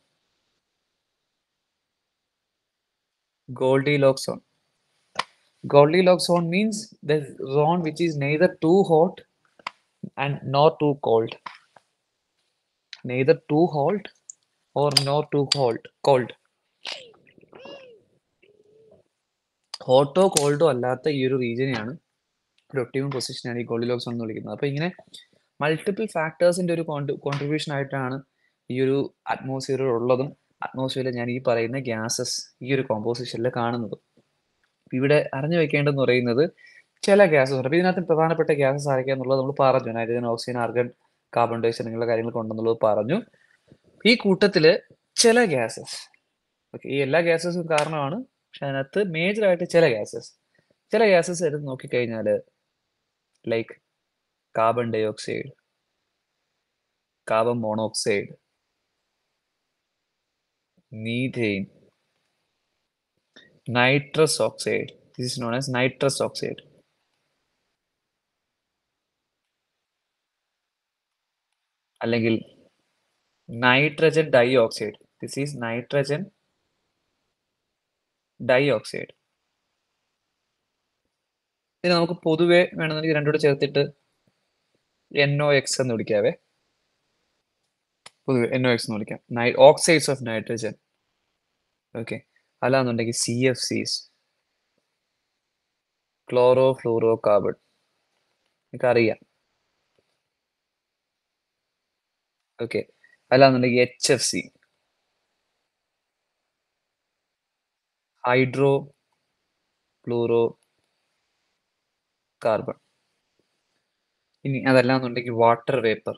Goldilocks zone Goldilocks zone means the zone which is neither too hot and not too cold neither too hold or not too hold cold ഹോട്ടോ കോൾഡോ അല്ലാത്ത ഈ ഒരു റീജിയനെയാണ് ഒരു ഒപ്റ്റിമം പൊസിഷനാണ് ഈ ഗോൾഡിലോക്സ് എന്ന് വിളിക്കുന്നത് അപ്പൊ ഇങ്ങനെ മൾട്ടിപ്പിൾ ഫാക്ടേഴ്സിന്റെ ഒരു കോൺട്രിബ്യൂഷൻ ആയിട്ടാണ് ഈ ഒരു അറ്റ്മോസ്ഫിയർ ഉള്ളതും അറ്റ്മോസ്ഫിയറിൽ ഞാൻ ഈ പറയുന്ന ഗ്യാസസ് ഈ ഒരു കോമ്പോസിഷനിൽ കാണുന്നതും ഇവിടെ അറിഞ്ഞു വെക്കേണ്ടതെന്ന് പറയുന്നത് ചില ഗ്യാസസ് ഉണ്ട് അപ്പൊ ഇതിനകത്ത് പ്രധാനപ്പെട്ട ഗ്യാസസ് ആരൊക്കെയാന്നുള്ളത് നമ്മൾ പറഞ്ഞു nitrogen oxygen argon carbon dioxide അങ്ങനെയുള്ള കാര്യങ്ങൾ ഉണ്ടെന്നുള്ളത് പറഞ്ഞു ഈ കൂട്ടത്തില് ചില ഗ്യാസസ് ഓക്കെ ഈ എല്ലാ ഗ്യാസസും കാരണമാണ് പക്ഷെ അതിനകത്ത് മേജർ ആയിട്ട് ചില ഗ്യാസസ് ചില ഗ്യാസസ് എടുത്ത് നോക്കിക്കഴിഞ്ഞാൽ like carbon dioxide carbon monoxide methane, nitrous oxide. This is known as nitrous oxide. അല്ലെങ്കിൽ nitrogen dioxide this is nitrogen dioxide ഇത് നമുക്ക് പൊതുവെ വേണമെന്നുണ്ടെങ്കിൽ രണ്ടുകൂടെ ചേർത്തിട്ട് എൻ ഒ എക്സ് എന്ന് വിളിക്കാവേ പൊതുവെ എൻ ഒ എക്സ് എന്ന് വിളിക്കാം നൈ ഓക്സൈഡ്സ് ഓഫ് നൈട്രജൻ ഓക്കെ അല്ലാന്നുണ്ടെങ്കിൽ C F Cs chlorofluorocarbon നിങ്ങൾക്ക് അറിയാം ഓക്കെ അല്ലാന്നുണ്ടെങ്കിൽ H F C hydrofluorocarbon ഇനി അതല്ലാന്നുണ്ടെങ്കിൽ വാട്ടർ വേപ്പർ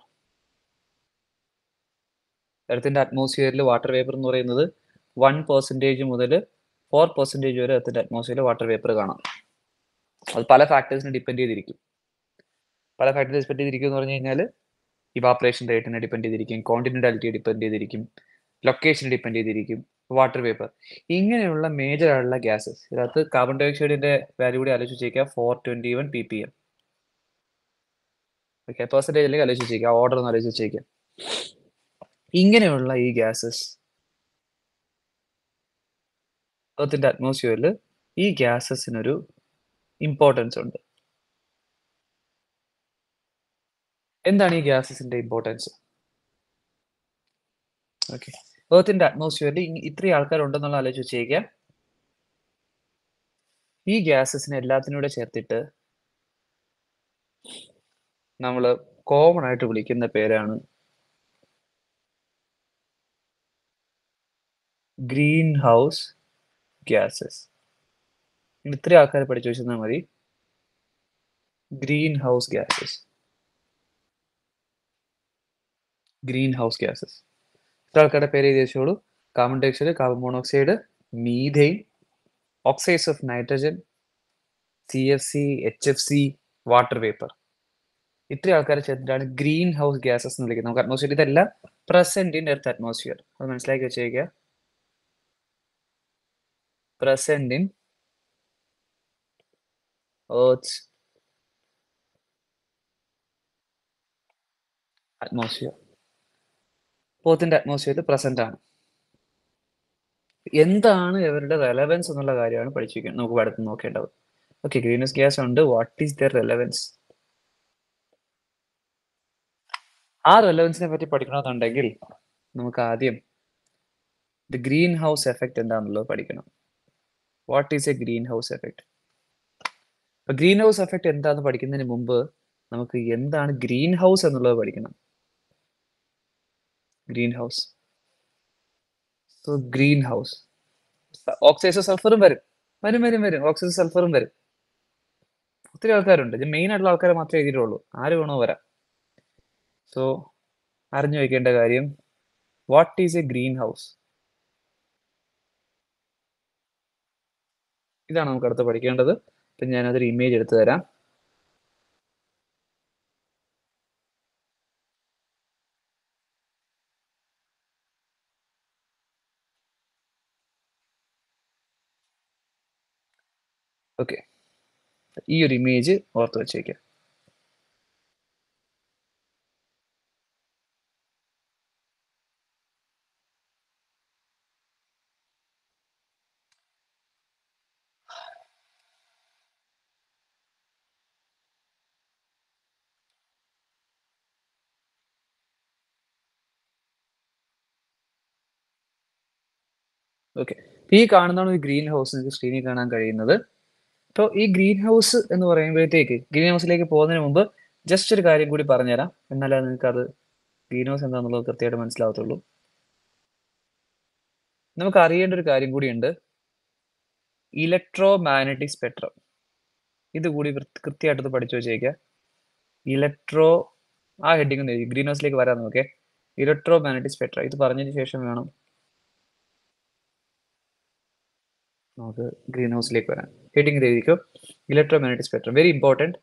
എർത്തിന്റെ അറ്റ്മോസ്ഫിയറിൽ വാട്ടർ വേപ്പർ എന്ന് പറയുന്നത് വൺ പെർസെൻറ്റേജ് മുതൽ ഫോർ പെർസെൻറ്റേജ് വരെ എർത്തിന്റെ അറ്റ്മോസ്ഫിയറിൽ വാട്ടർ വേപ്പർ കാണാം അത് പല ഫാക്ടേഴ്സിനെ ഡിപ്പെൻഡ് ചെയ്തിരിക്കും പല ഫാക്ടേഴ്സ് ഡിപ്പെൻഡ് ചെയ്തിരിക്കും എന്ന് പറഞ്ഞു കഴിഞ്ഞാൽ ഇവാപ്പറേഷൻ റേറ്റിനെ ഡിപ്പെൻഡ് ചെയ്തിരിക്കും കോണ്ടിനെന്റാലിറ്റിയെ ഡിപ്പെൻഡ് ചെയ്തിരിക്കും ലൊക്കേഷനെ ഡിപ്പെൻഡ് ചെയ്തിരിക്കും വാട്ടർ വേപ്പർ ഇങ്ങനെയുള്ള മേജർ ആയിട്ടുള്ള ഗ്യാസസ് ഇതിനകത്ത് കാർബൺ ഡൈ ഓക്സൈഡിന്റെ വാല്യൂ കൂടി ആലോചിച്ച് വെക്കുക four twenty one P P M okay percentage അല്ലെങ്കിൽ ആലോചിച്ച് വെക്കുക ഓർഡർ ഒന്ന് ആലോചിച്ച് വെക്കുക ഇങ്ങനെയുള്ള ഈ ഗ്യാസസ് എർത്തിന്റെ അറ്റ്മോസ്ഫിയറിൽ ഈ ഗ്യാസസിനൊരു ഇമ്പോർട്ടൻസ് ഉണ്ട് എന്താണ് ഈ ഗ്യാസസിന്റെ ഇമ്പോർട്ടൻസ് ഓക്കെ എർത്തിന്റെ അറ്റ്മോസ്ഫിയറിൽ ഇത്രയും ആൾക്കാരുണ്ടെന്നുള്ള ആലോചിച്ച് വെച്ചേക്കുക ഈ ഗ്യാസസിനെ എല്ലാത്തിനൂടെ ചേർത്തിട്ട് നമ്മൾ കോമൺ ആയിട്ട് വിളിക്കുന്ന പേരാണ് ഗ്രീൻ ഹൗസ് ഗ്യാസസ് ഇത്രയും ആൾക്കാർ പഠിച്ചു വെച്ചാൽ മതി greenhouse gases greenhouse gases ഇത്ര ആൾക്കാരുടെ പേര് എഴുതി വെച്ചോളൂ carbon dioxide carbon monoxide methane oxides of nitrogen C F C H F C water vapour ഇത്രയും ആൾക്കാരെ ചേർത്തിട്ടാണ് ഗ്രീൻ ഹൗസ് ഗ്യാസസ് എന്ന് വിളിക്കുന്നത് നമുക്ക് അറ്റ്മോസ്ഫിയർ ഇതെല്ലാം പ്രസന്റ് ഇൻ എർത്ത് അറ്റ്മോസ്ഫിയർ അത് മനസ്സിലാക്കി വെച്ചേക്കുക present in Earth's atmosphere. പോത്തിന്റെ അറ്റ്മോസ്ഫിയറിൽ പ്രസന്റ് ആണ് എന്താണ് ഇവരുടെ റെലവൻസ് എന്നുള്ള കാര്യമാണ് പഠിച്ചിരിക്കുന്നത് നമുക്ക് അടുത്ത് നോക്കേണ്ടത് ഓക്കെ ഗ്രീനസ് ഗ്യാസ് ഉണ്ട് വാട്ട് ഈസ് ദർ റെലവൻസ് ആ റെലവൻസിനെ പറ്റി പഠിക്കണമെന്നുണ്ടെങ്കിൽ നമുക്ക് ആദ്യം ദ ഗ്രീൻ ഹൗസ് എഫക്റ്റ് എന്താണെന്നുള്ളത് പഠിക്കണം what is a greenhouse effect അപ്പൊ ഗ്രീൻ ഹൗസ് എഫക്റ്റ് എന്താന്ന് പഠിക്കുന്നതിന് മുമ്പ് നമുക്ക് എന്താണ് ഗ്രീൻ ഹൗസ് എന്നുള്ളത് പഠിക്കണം greenhouse so greenhouse oxides സൾഫറും വരും വരും വരും വരും ഓക്സൈസ് സൾഫറും വരും ഒത്തിരി ആൾക്കാരുണ്ട് ഇത് മെയിൻ ആയിട്ടുള്ള ആൾക്കാരെ മാത്രമേ എഴുതിയിട്ടുള്ളൂ ആര് വേണോ വരാം സോ അറിഞ്ഞു വെക്കേണ്ട കാര്യം what is a greenhouse ഇതാണ് നമുക്ക് അടുത്ത് പഠിക്കേണ്ടത് അപ്പം ഞാനതൊരു ഇമേജ് എടുത്തു തരാം ഓക്കെ ഈ ഒരു ഇമേജ് ഓർത്ത് വെച്ചേക്കാം ഓക്കെ ഈ കാണുന്നതാണ് ഒരു ഗ്രീൻ ഹൗസ് നിങ്ങൾക്ക് സ്ക്രീനിൽ കാണാൻ കഴിയുന്നത് അപ്പോൾ ഈ ഗ്രീൻ ഹൗസ് എന്ന് പറയുമ്പോഴത്തേക്ക് ഗ്രീൻ ഹൗസിലേക്ക് പോകുന്നതിന് മുമ്പ് ജസ്റ്റ് ഒരു കാര്യം കൂടി പറഞ്ഞുതരാം എന്നാലേ നിങ്ങൾക്ക് അത് ഗ്രീൻ ഹൗസ് എന്താണെന്നുള്ളത് കൃത്യമായിട്ട് മനസ്സിലാവത്തുള്ളൂ നമുക്ക് അറിയേണ്ട ഒരു കാര്യം കൂടിയുണ്ട് ഇലക്ട്രോ മാഗ്നറ്റിക് സ്പെക്ട്രം ഇത് കൂടി കൃത്യമായിട്ട് പഠിച്ചു വെച്ചേക്കുക ഇലക്ട്രോ ആ ഹെഡിങ് ഒന്ന് എഴുതി ഗ്രീൻ ഹൗസിലേക്ക് വരാൻ നോക്കേ ഇലക്ട്രോ മാഗ്നറ്റിക് സ്പെക്ട്രം ഇത് പറഞ്ഞതിന് ശേഷം വേണം നമുക്ക് ഗ്രീൻ ഹൗസിലേക്ക് വരാം ഹെഡിങ് എഴുതിക്കോ electromagnetic spectrum very important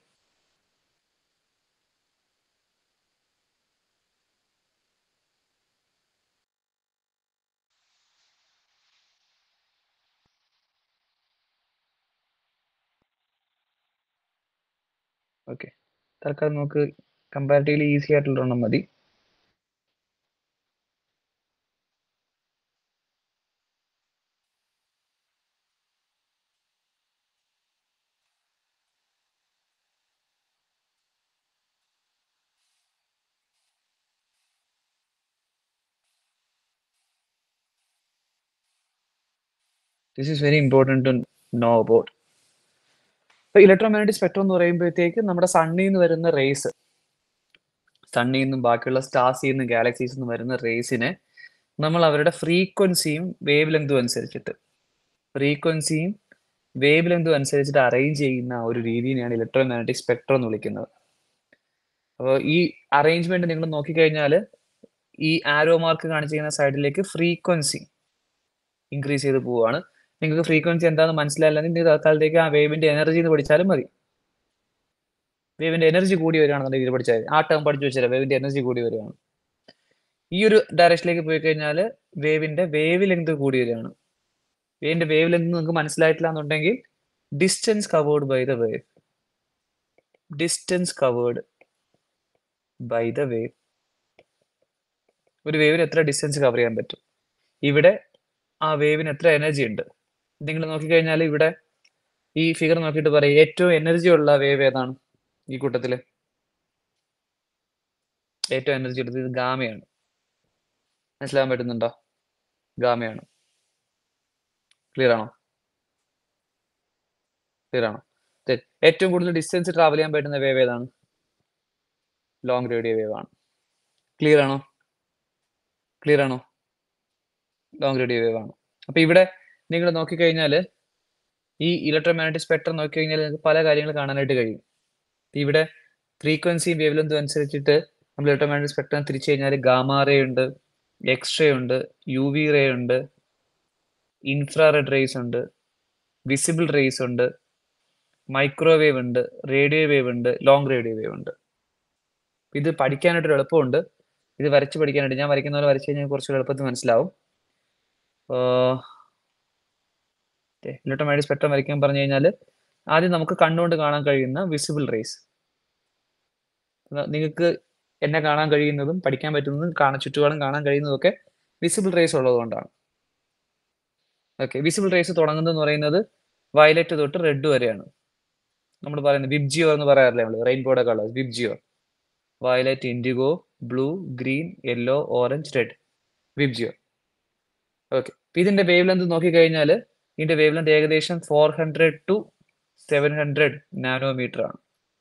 okay തൽക്കാലം നമുക്ക് കമ്പാരിറ്റീവ്ലി ഈസി ആയിട്ടുള്ള ഒരെണ്ണം മതി this is very important to know about ഇപ്പൊ ഇലക്ട്രോമാഗ്നറ്റിക് സ്പെക്ട്രം എന്ന് പറയുമ്പോഴത്തേക്ക് നമ്മുടെ സണ്ണിൽ നിന്ന് വരുന്ന റേസ് സണ്ണിൽ നിന്നും ബാക്കിയുള്ള സ്റ്റാർസിൽ നിന്നും ഗാലക്സീസിൽ നിന്നും വരുന്ന റേസിനെ നമ്മൾ അവരുടെ ഫ്രീക്വൻസിയും വേവ് ലെങ്തും അനുസരിച്ചിട്ട് ഫ്രീക്വൻസിയും വേവ് ലെങ്തും അനുസരിച്ചിട്ട് അറേഞ്ച് ചെയ്യുന്ന ഒരു രീതിയെയാണ് ഇലക്ട്രോമാഗ്നറ്റിക് സ്പെക്ട്രം എന്ന് വിളിക്കുന്നത് അപ്പോൾ ഈ അറേഞ്ച്മെന്റ് നിങ്ങൾ നോക്കിക്കഴിഞ്ഞാൽ ഈ ആരോ മാർക്ക് കാണിച്ചിരിക്കുന്ന സൈഡിലേക്ക് ഫ്രീക്വൻസി ഇൻക്രീസ് ചെയ്ത് പോവുകയാണ് നിങ്ങൾക്ക് ഫ്രീക്വൻസി എന്താണെന്ന് മനസ്സിലായില്ലെങ്കിൽ നിങ്ങൾ തൽക്കാലത്തേക്ക് ആ വേവിന്റെ എനർജി എന്ന് പഠിച്ചാലും മതി വേവിന്റെ എനർജി കൂടി വരികയാണെന്നുണ്ടെങ്കിൽ ഇത് പഠിച്ചാൽ ആ ടേം പഠിച്ചു വെച്ചാൽ വേവിന്റെ എനർജി കൂടി വരികയാണ് ഈ ഒരു ഡയറക്ഷനിലേക്ക് പോയി കഴിഞ്ഞാൽ വേവിന്റെ വേവ് ലെങ്ത് കൂടി വരികയാണ് വേവിന്റെ വേവ് ലെങ്ത് നിങ്ങൾക്ക് മനസ്സിലായിട്ടില്ല എന്നുണ്ടെങ്കിൽ distance covered by the wave distance covered by the wave ഒരു വേവിന് എത്ര ഡിസ്റ്റൻസ് കവർ ചെയ്യാൻ പറ്റും ഇവിടെ ആ വേവിന് എത്ര എനർജി ഉണ്ട് നിങ്ങൾ നോക്കിക്കഴിഞ്ഞാൽ ഇവിടെ ഈ ഫിഗർ നോക്കിയിട്ട് പറയും ഏറ്റവും എനർജി ഉള്ള വേവ് ഏതാണ് ഈ കൂട്ടത്തില് ഏറ്റവും എനർജി എടുത്തത് ഇത് ഗാമയാണ് മനസ്സിലാക്കാൻ പറ്റുന്നുണ്ടോ ഗാമയാണ് ക്ലിയർ ആണോ ക്ലിയർ ആണോ തെറ്റ്. ഏറ്റവും കൂടുതൽ ഡിസ്റ്റൻസ് ട്രാവൽ ചെയ്യാൻ പറ്റുന്ന വേവ് ഏതാണ് ലോങ് റേഡിയോ വേവ് ആണ് ക്ലിയർ ആണോ ക്ലിയർ ആണോ ലോങ് റേഡിയോ വേവ് ആണ് അപ്പൊ ഇവിടെ നിങ്ങൾ നോക്കിക്കഴിഞ്ഞാൽ ഈ ഇലക്ട്രോമാഗ്നറ്റിക് സ്പെക്ട്രം നോക്കിക്കഴിഞ്ഞാൽ നിങ്ങൾക്ക് പല കാര്യങ്ങൾ കാണാനായിട്ട് കഴിയും ഇവിടെ ഫ്രീക്വൻസിയും വേവ് ലെങ്തും അനുസരിച്ചിട്ട് നമ്മൾ ഇലക്ട്രോമാഗ്നറ്റിക് സ്പെക്ട്രം തിരിച്ചു കഴിഞ്ഞാൽ ഗാമാ റേ ഉണ്ട് എക്സ് റേ ഉണ്ട് യു വി റേ ഉണ്ട് ഇൻഫ്രാറെഡ് റേസ് ഉണ്ട് വിസിബിൾ റേസ് ഉണ്ട് മൈക്രോവേവ് ഉണ്ട് റേഡിയോ വേവ് ഉണ്ട് ലോങ് റേഡിയോ വേവ് ഉണ്ട് ഇത് പഠിക്കാനായിട്ടൊരു എളുപ്പമുണ്ട് ഇത് വരച്ച് പഠിക്കാനായിട്ട് ഞാൻ വരയ്ക്കുന്ന പോലെ വരച്ച് കഴിഞ്ഞാൽ കുറച്ചുകൂടെ എളുപ്പത്തിൽ മനസ്സിലാവും ഇലക്ട്രോമാഗ്നറ്റിക് സ്പെക്ട്രം വരയ്ക്കാൻ പറഞ്ഞു കഴിഞ്ഞാൽ ആദ്യം നമുക്ക് കണ്ണുകൊണ്ട് കാണാൻ കഴിയുന്ന വിസിബിൾ റേസ് നിങ്ങൾക്ക് എന്നെ കാണാൻ കഴിയുന്നതും പഠിക്കാൻ പറ്റുന്നതും കാണാൻ ചുറ്റുപാടും കാണാൻ കഴിയുന്നതും ഒക്കെ വിസിബിൾ റേസ് ഉള്ളതുകൊണ്ടാണ് ഓക്കെ വിസിബിൾ റേസ് തുടങ്ങുന്നതെന്ന് പറയുന്നത് വയലറ്റ് തൊട്ട് റെഡ് വരെയാണ് നമ്മൾ പറയുന്നത് വിബ്ജിയോ എന്ന് പറയാറില്ലേ നമ്മൾ റെയിൻബോയുടെ colours VIBGYOR violet indigo blue green yellow orange red VIBGYOR okay ഇതിന്റെ വേവ് ലെന്ത് നോക്കിക്കഴിഞ്ഞാൽ ഇതിന്റെ വേവ് ലെന്ത് ഏകദേശം four hundred to seven hundred nanometre ആണ്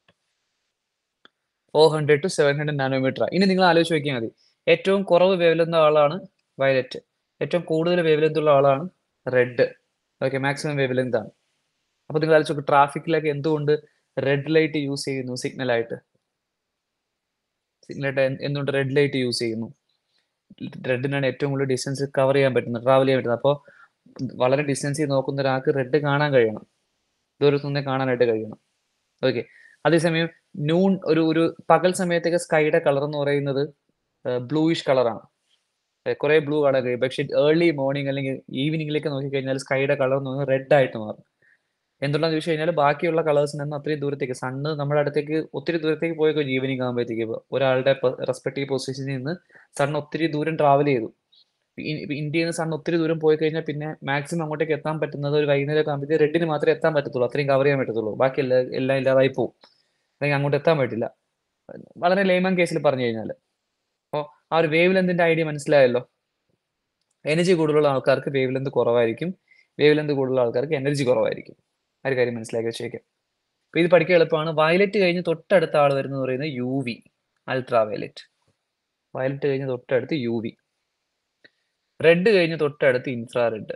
four hundred to seven hundred nanometre ഇനി നിങ്ങൾ ആലോചിച്ച് നോക്കിയാൽ മതി ഏറ്റവും കുറവ് വേവ് ലെന്ത് ആളാണ് വയലറ്റ് ഏറ്റവും കൂടുതൽ വേവ് ലെന്ത് ഉള്ള ആളാണ് red okay maximum wavelength ആണ് അപ്പൊ നിങ്ങൾ ആലോചിച്ച് നോക്ക് ട്രാഫിക്കിലൊക്കെ എന്തുകൊണ്ട് റെഡ് ലൈറ്റ് യൂസ് ചെയ്യുന്നു സിഗ്നൽ ആയിട്ട് സിഗ്നൽ ആയിട്ട് എന്തുകൊണ്ട് റെഡ് ലൈറ്റ് യൂസ് ചെയ്യുന്നു റെഡിനാണ് ഏറ്റവും കൂടുതൽ ഡിസ്റ്റൻസ് കവർ ചെയ്യാൻ പറ്റുന്നത് ട്രാവൽ ചെയ്യാൻ പറ്റുന്നത് അപ്പോൾ വളരെ ഡിസ്റ്റൻസിൽ നോക്കുന്ന ഒരാൾക്ക് റെഡ് കാണാൻ കഴിയണം ദൂരത്തു നിന്നേ കാണാനായിട്ട് കഴിയണം ഓക്കെ അതേസമയം നൂൺ ഒരു ഒരു പകൽ സമയത്തൊക്കെ സ്കൈയുടെ കളർ എന്ന് പറയുന്നത് ബ്ലൂയിഷ് കളറാണ് കുറെ ബ്ലൂ കാണാൻ കഴിയും പക്ഷെ ഏർലി മോർണിംഗ് അല്ലെങ്കിൽ ഈവനിങ്ങിലേക്ക് നോക്കിക്കഴിഞ്ഞാൽ സ്കൈയുടെ കളർ എന്ന് പറയുന്നത് റെഡ് ആയിട്ട് മാറും എന്തുകൊണ്ടാന്ന് ചോദിച്ചു കഴിഞ്ഞാൽ ബാക്കിയുള്ള കളേഴ്സിൽ നിന്ന് അത്രയും ദൂരത്തേക്ക് സണ്ണ് നമ്മുടെ അടുത്തേക്ക് ഒത്തിരി ദൂരത്തേക്ക് പോയി കഴിഞ്ഞു ഈവനിങ് ആകുമ്പോഴത്തേക്ക് ഒരാളുടെ റെസ്പെക്റ്റീവ് പൊസിഷനിൽ നിന്ന് സണ്ണ് ഒത്തിരി ദൂരം ട്രാവൽ ചെയ്തു ഇന്ത്യയിൽ നിന്ന് സണ്ണ് ഒത്തിരി ദൂരം പോയി കഴിഞ്ഞാൽ പിന്നെ മാക്സിമം അങ്ങോട്ടേക്ക് എത്താൻ പറ്റുന്നത് ഒരു വൈകുന്നേരം ആകുമ്പോഴത്തേക്ക് റെഡിന് മാത്രമേ എത്താൻ പറ്റത്തുള്ളൂ അത്രയും കവർ ചെയ്യാൻ പറ്റത്തുള്ളൂ ബാക്കി എല്ലാം എല്ലാം ഇല്ലാതായി പോകും അല്ലെങ്കിൽ അങ്ങോട്ട് എത്താൻ പറ്റില്ല വളരെ ലേമൻ കേസിൽ പറഞ്ഞു കഴിഞ്ഞാൽ അപ്പോൾ ആ ഒരു വേവ് ലെന്തിന്റെ ഐഡിയ മനസ്സിലായല്ലോ എനർജി കൂടുതലുള്ള ആൾക്കാർക്ക് വേവ് ലെന്ത് കുറവായിരിക്കും വേവ് ലെന്ത് കൂടുതലുള്ള ആൾക്കാർക്ക് എനർജി കുറവായിരിക്കും ആ ഒരു കാര്യം മനസ്സിലാക്കി വെച്ചേക്കാം അപ്പൊ ഇത് പഠിക്കാൻ എളുപ്പമാണ് വയലറ്റ് കഴിഞ്ഞ് തൊട്ടടുത്ത ആൾ വരുന്നത് പറയുന്നത് U V ultraviolet violet കഴിഞ്ഞ് തൊട്ടടുത്ത് യു വി റെഡ് കഴിഞ്ഞ് തൊട്ടടുത്ത് ഇൻഫ്രാ റെഡ്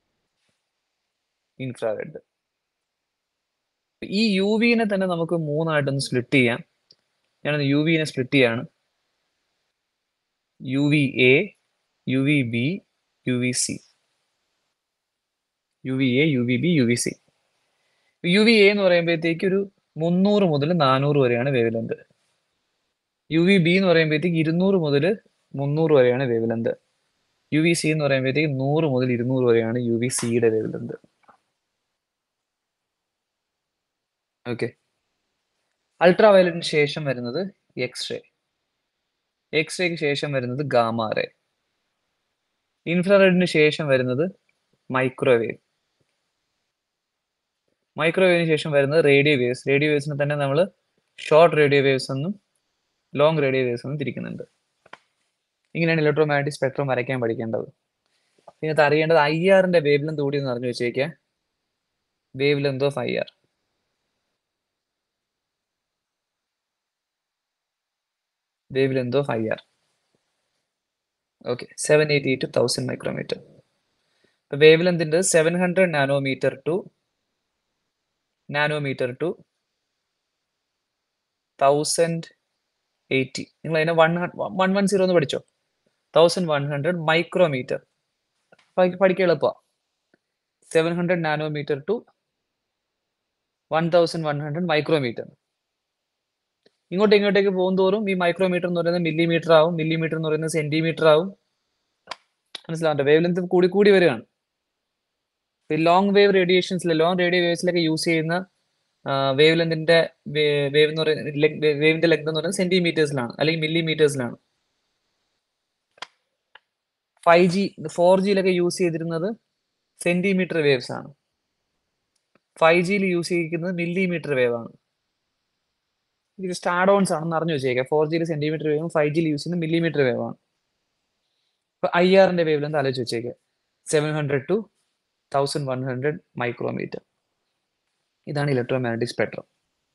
ഇൻഫ്രാ റെഡ് ഈ യു വിനെ തന്നെ നമുക്ക് മൂന്നായിട്ടൊന്ന് സ്പ്ലിറ്റ് ചെയ്യാം ഞാനൊന്ന് യു വിനെ സ്പ്ലിറ്റ് ചെയ്യാണ് U V A U V B U V C U V A U V B U V C U V A എന്ന് പറയുമ്പോഴത്തേക്ക് ഒരു മുന്നൂറ് മുതൽ നാനൂറ് വരെയാണ് wavelength U V B എന്ന് പറയുമ്പോഴത്തേക്ക് ഇരുന്നൂറ് മുതൽ മുന്നൂറ് വരെയാണ് wavelength U V C എന്ന് പറയുമ്പോഴത്തേക്ക് നൂറ് മുതൽ ഇരുന്നൂറ് വരെയാണ് യു വി സിയുടെ വേവ് ലെന്ത് ഓക്കെ അൾട്രാ വയലറ്റിന് ശേഷം വരുന്നത് എക്സ്റേ എക്സ്റേക്ക് ശേഷം വരുന്നത് ഗാമ റേ ഇൻഫ്രാറെഡിന് ശേഷം വരുന്നത് മൈക്രോവേവ് മൈക്രോവേവിന് ശേഷം വരുന്നത് റേഡിയോ വേവ്സ് റേഡിയോ വേവ്സിനെ തന്നെ നമ്മൾ ഷോർട്ട് റേഡിയോ വേവ്സ് എന്നും ലോങ് റേഡിയോ വേവ്സ് എന്നും തിരിക്കുന്നുണ്ട് ഇങ്ങനെയാണ് ഇലക്ട്രോ മാഗ്നറ്റിക് സ്പെക്ട്രം വരയ്ക്കാൻ പഠിക്കേണ്ടത് പിന്നെ അറിയേണ്ടത് ഐ ആറിന്റെ വേവ് ലെന്ത് കൂടി ഒന്ന് അറിഞ്ഞു വെച്ചേക്കാം wavelength of I R wavelength of I R okay seven eighty two thousand micrometre വേവ് ലെന്തിൻ്റെ seven hundred nanometre to nanometre to thousand eighty നിങ്ങൾ അതിനെ വൺ വൺ വൺ സീറോ എന്ന് പഠിച്ചോ തൗസൻഡ് വൺ ഹൺഡ്രഡ് മൈക്രോമീറ്റർ പഠിക്കാൻ എളുപ്പമാണ് seven hundred nanometre to one thousand one hundred micrometre ഇങ്ങോട്ട് ഇങ്ങോട്ടേക്ക് പോകുന്തോറും ഈ മൈക്രോമീറ്റർ എന്ന് പറയുന്നത് മില്ലിമീറ്റർ ആവും മില്ലിമീറ്റർ എന്ന് പറയുന്നത് സെന്റിമീറ്റർ ആവും മനസ്സിലാവട്ടെ വേവ് ലെന്ത് കൂടി കൂടി വരികയാണ് ലോങ് വേവ് റേഡിയേഷൻസിൽ ലോങ് റേഡിയോ വേവ്സിലൊക്കെ യൂസ് ചെയ്യുന്ന വേവ് ലെന്തിന്റെ വേവ് എന്ന് പറയുന്നത് വേവിന്റെ ലെങ്ത് എന്ന് പറയുന്നത് സെന്റിമീറ്റേഴ്സിലാണ് അല്ലെങ്കിൽ മില്ലിമീറ്റേഴ്സിലാണ് ഫൈവ് ജി ഫോർ ജിയിലൊക്കെ യൂസ് ചെയ്തിരുന്നത് സെന്റിമീറ്റർ വേവ്സ് ആണ് ഫൈവ് ജിയിൽ യൂസ് ചെയ്തിരിക്കുന്നത് മില്ലിമീറ്റർ വേവ് ആണ് ഇത് സ്റ്റാർഡ് ഓൺസ് ആണെന്ന് അറിഞ്ഞു വെച്ചേക്കാം ഫോർ ജിയിൽ സെന്റിമീറ്റർ വേവും ഫൈവ് ജിയിൽ യൂസ് ചെയ്യുന്നത് മില്ലിമീറ്റർ വേവ് ആണ് അപ്പൊ ഐ ആറിന്റെ വേവ് ലെന്ത് ആലോചിച്ച് വെച്ചേക്കാം seven hundred to thousand one hundred micrometre ഇതാണ് ഇലക്ട്രോ മാഗ്നറ്റിക് സ്പെക്ട്രം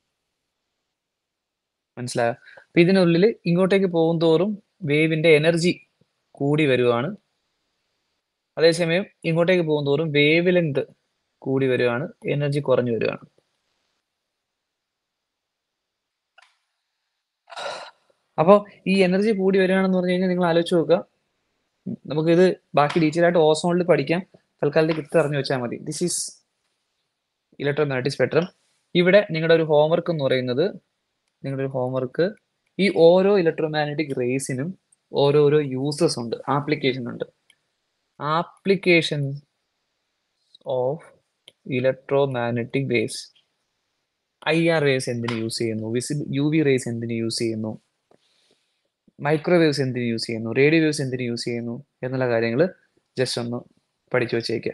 മനസ്സിലായോ അപ്പൊ ഇതിനുള്ളിൽ ഇങ്ങോട്ടേക്ക് പോകും തോറും വേവിന്റെ എനർജി കൂടി വരുവാണ് അതേസമയം ഇങ്ങോട്ടേക്ക് പോകും തോറും വേവ് ലെങ്ത് കൂടി വരുവാണ് എനർജി കുറഞ്ഞു വരുവാണ് അപ്പോൾ ഈ എനർജി കൂടി വരികയാണെന്ന് പറഞ്ഞു കഴിഞ്ഞാൽ നിങ്ങൾ ആലോചിച്ച് നോക്കുക നമുക്കിത് ബാക്കി ഡീറ്റെയിൽ ആയിട്ട് ഓസോണിൽ പഠിക്കാം തൽക്കാലത്തേക്ക് ഇത്ര അറിഞ്ഞു വെച്ചാൽ മതി this is electromagnetic spectrum ഇവിടെ നിങ്ങളുടെ ഒരു ഹോംവർക്ക് എന്ന് പറയുന്നത് നിങ്ങളുടെ ഒരു ഹോംവർക്ക് ഈ ഓരോ ഇലക്ട്രോ മാഗ്നറ്റിക് റേസിനും ഓരോരോ യൂസസ് ഉണ്ട് ആപ്ലിക്കേഷൻ ഉണ്ട് application of electromagnetic waves IR waves വേവ്സ് എന്തിനു യൂസ് ചെയ്യുന്നു വിസിബിൾ യു വി റേസ് എന്തിനു യൂസ് ചെയ്യുന്നു മൈക്രോവേവ്സ് എന്തിനു യൂസ് ചെയ്യുന്നു റേഡിയോ വേവ്സ് എന്തിനു യൂസ് ചെയ്യുന്നു എന്നുള്ള കാര്യങ്ങൾ ജസ്റ്റ് ഒന്ന് പഠിച്ചു വെച്ചേക്കുക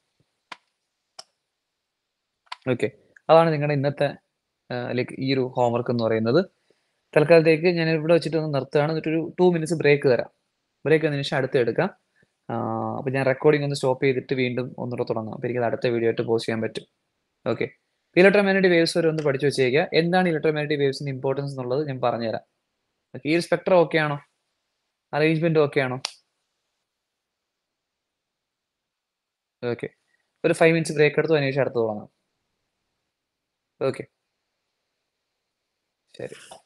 ഓക്കെ അതാണ് നിങ്ങളുടെ ഇന്നത്തെ ലൈക്ക് ഈ ഒരു ഹോംവർക്ക് എന്ന് പറയുന്നത് തൽക്കാലത്തേക്ക് ഞാൻ ഇവിടെ വെച്ചിട്ട് ഒന്ന് നിർത്തുകയാണ് എന്നിട്ടൊരു ടു മിനിറ്റ്സ് ബ്രേക്ക് തരാം ബ്രേക്ക് അതിന് ശേഷം അടുത്ത് എടുക്കാം അപ്പോൾ ഞാൻ റെക്കോർഡിംഗ് ഒന്ന് സ്റ്റോപ്പ് ചെയ്തിട്ട് വീണ്ടും ഒന്നുകൂടെ തുടങ്ങാം അപ്പോൾ എനിക്കത് അടുത്ത വീഡിയോ ആയിട്ട് പോസ്റ്റ് ചെയ്യാൻ പറ്റും ഓക്കെ ഇലക്ട്രോമാഗ്നറ്റിക് വേവ്സ് വരെ ഒന്ന് പഠിച്ചു വെച്ചേക്കുക എന്താണ് ഇലക്ട്രോമാഗ്നറ്റിക് വേവ്സിന്റെ ഇമ്പോർട്ടൻസ് എന്നുള്ളത് ഞാൻ പറഞ്ഞുതരാം ഓക്കെ ഈ ഒരു സ്പെക്ട്രം ഓക്കെ ആണോ അറേഞ്ച്മെന്റ് ഓക്കെ ആണോ ഓക്കെ ഒരു ഫൈവ് മിനിറ്റ്സ് ബ്രേക്ക് എടുത്തു അതിനുശേഷം അടുത്ത് തുടങ്ങാം ഓക്കെ ശരി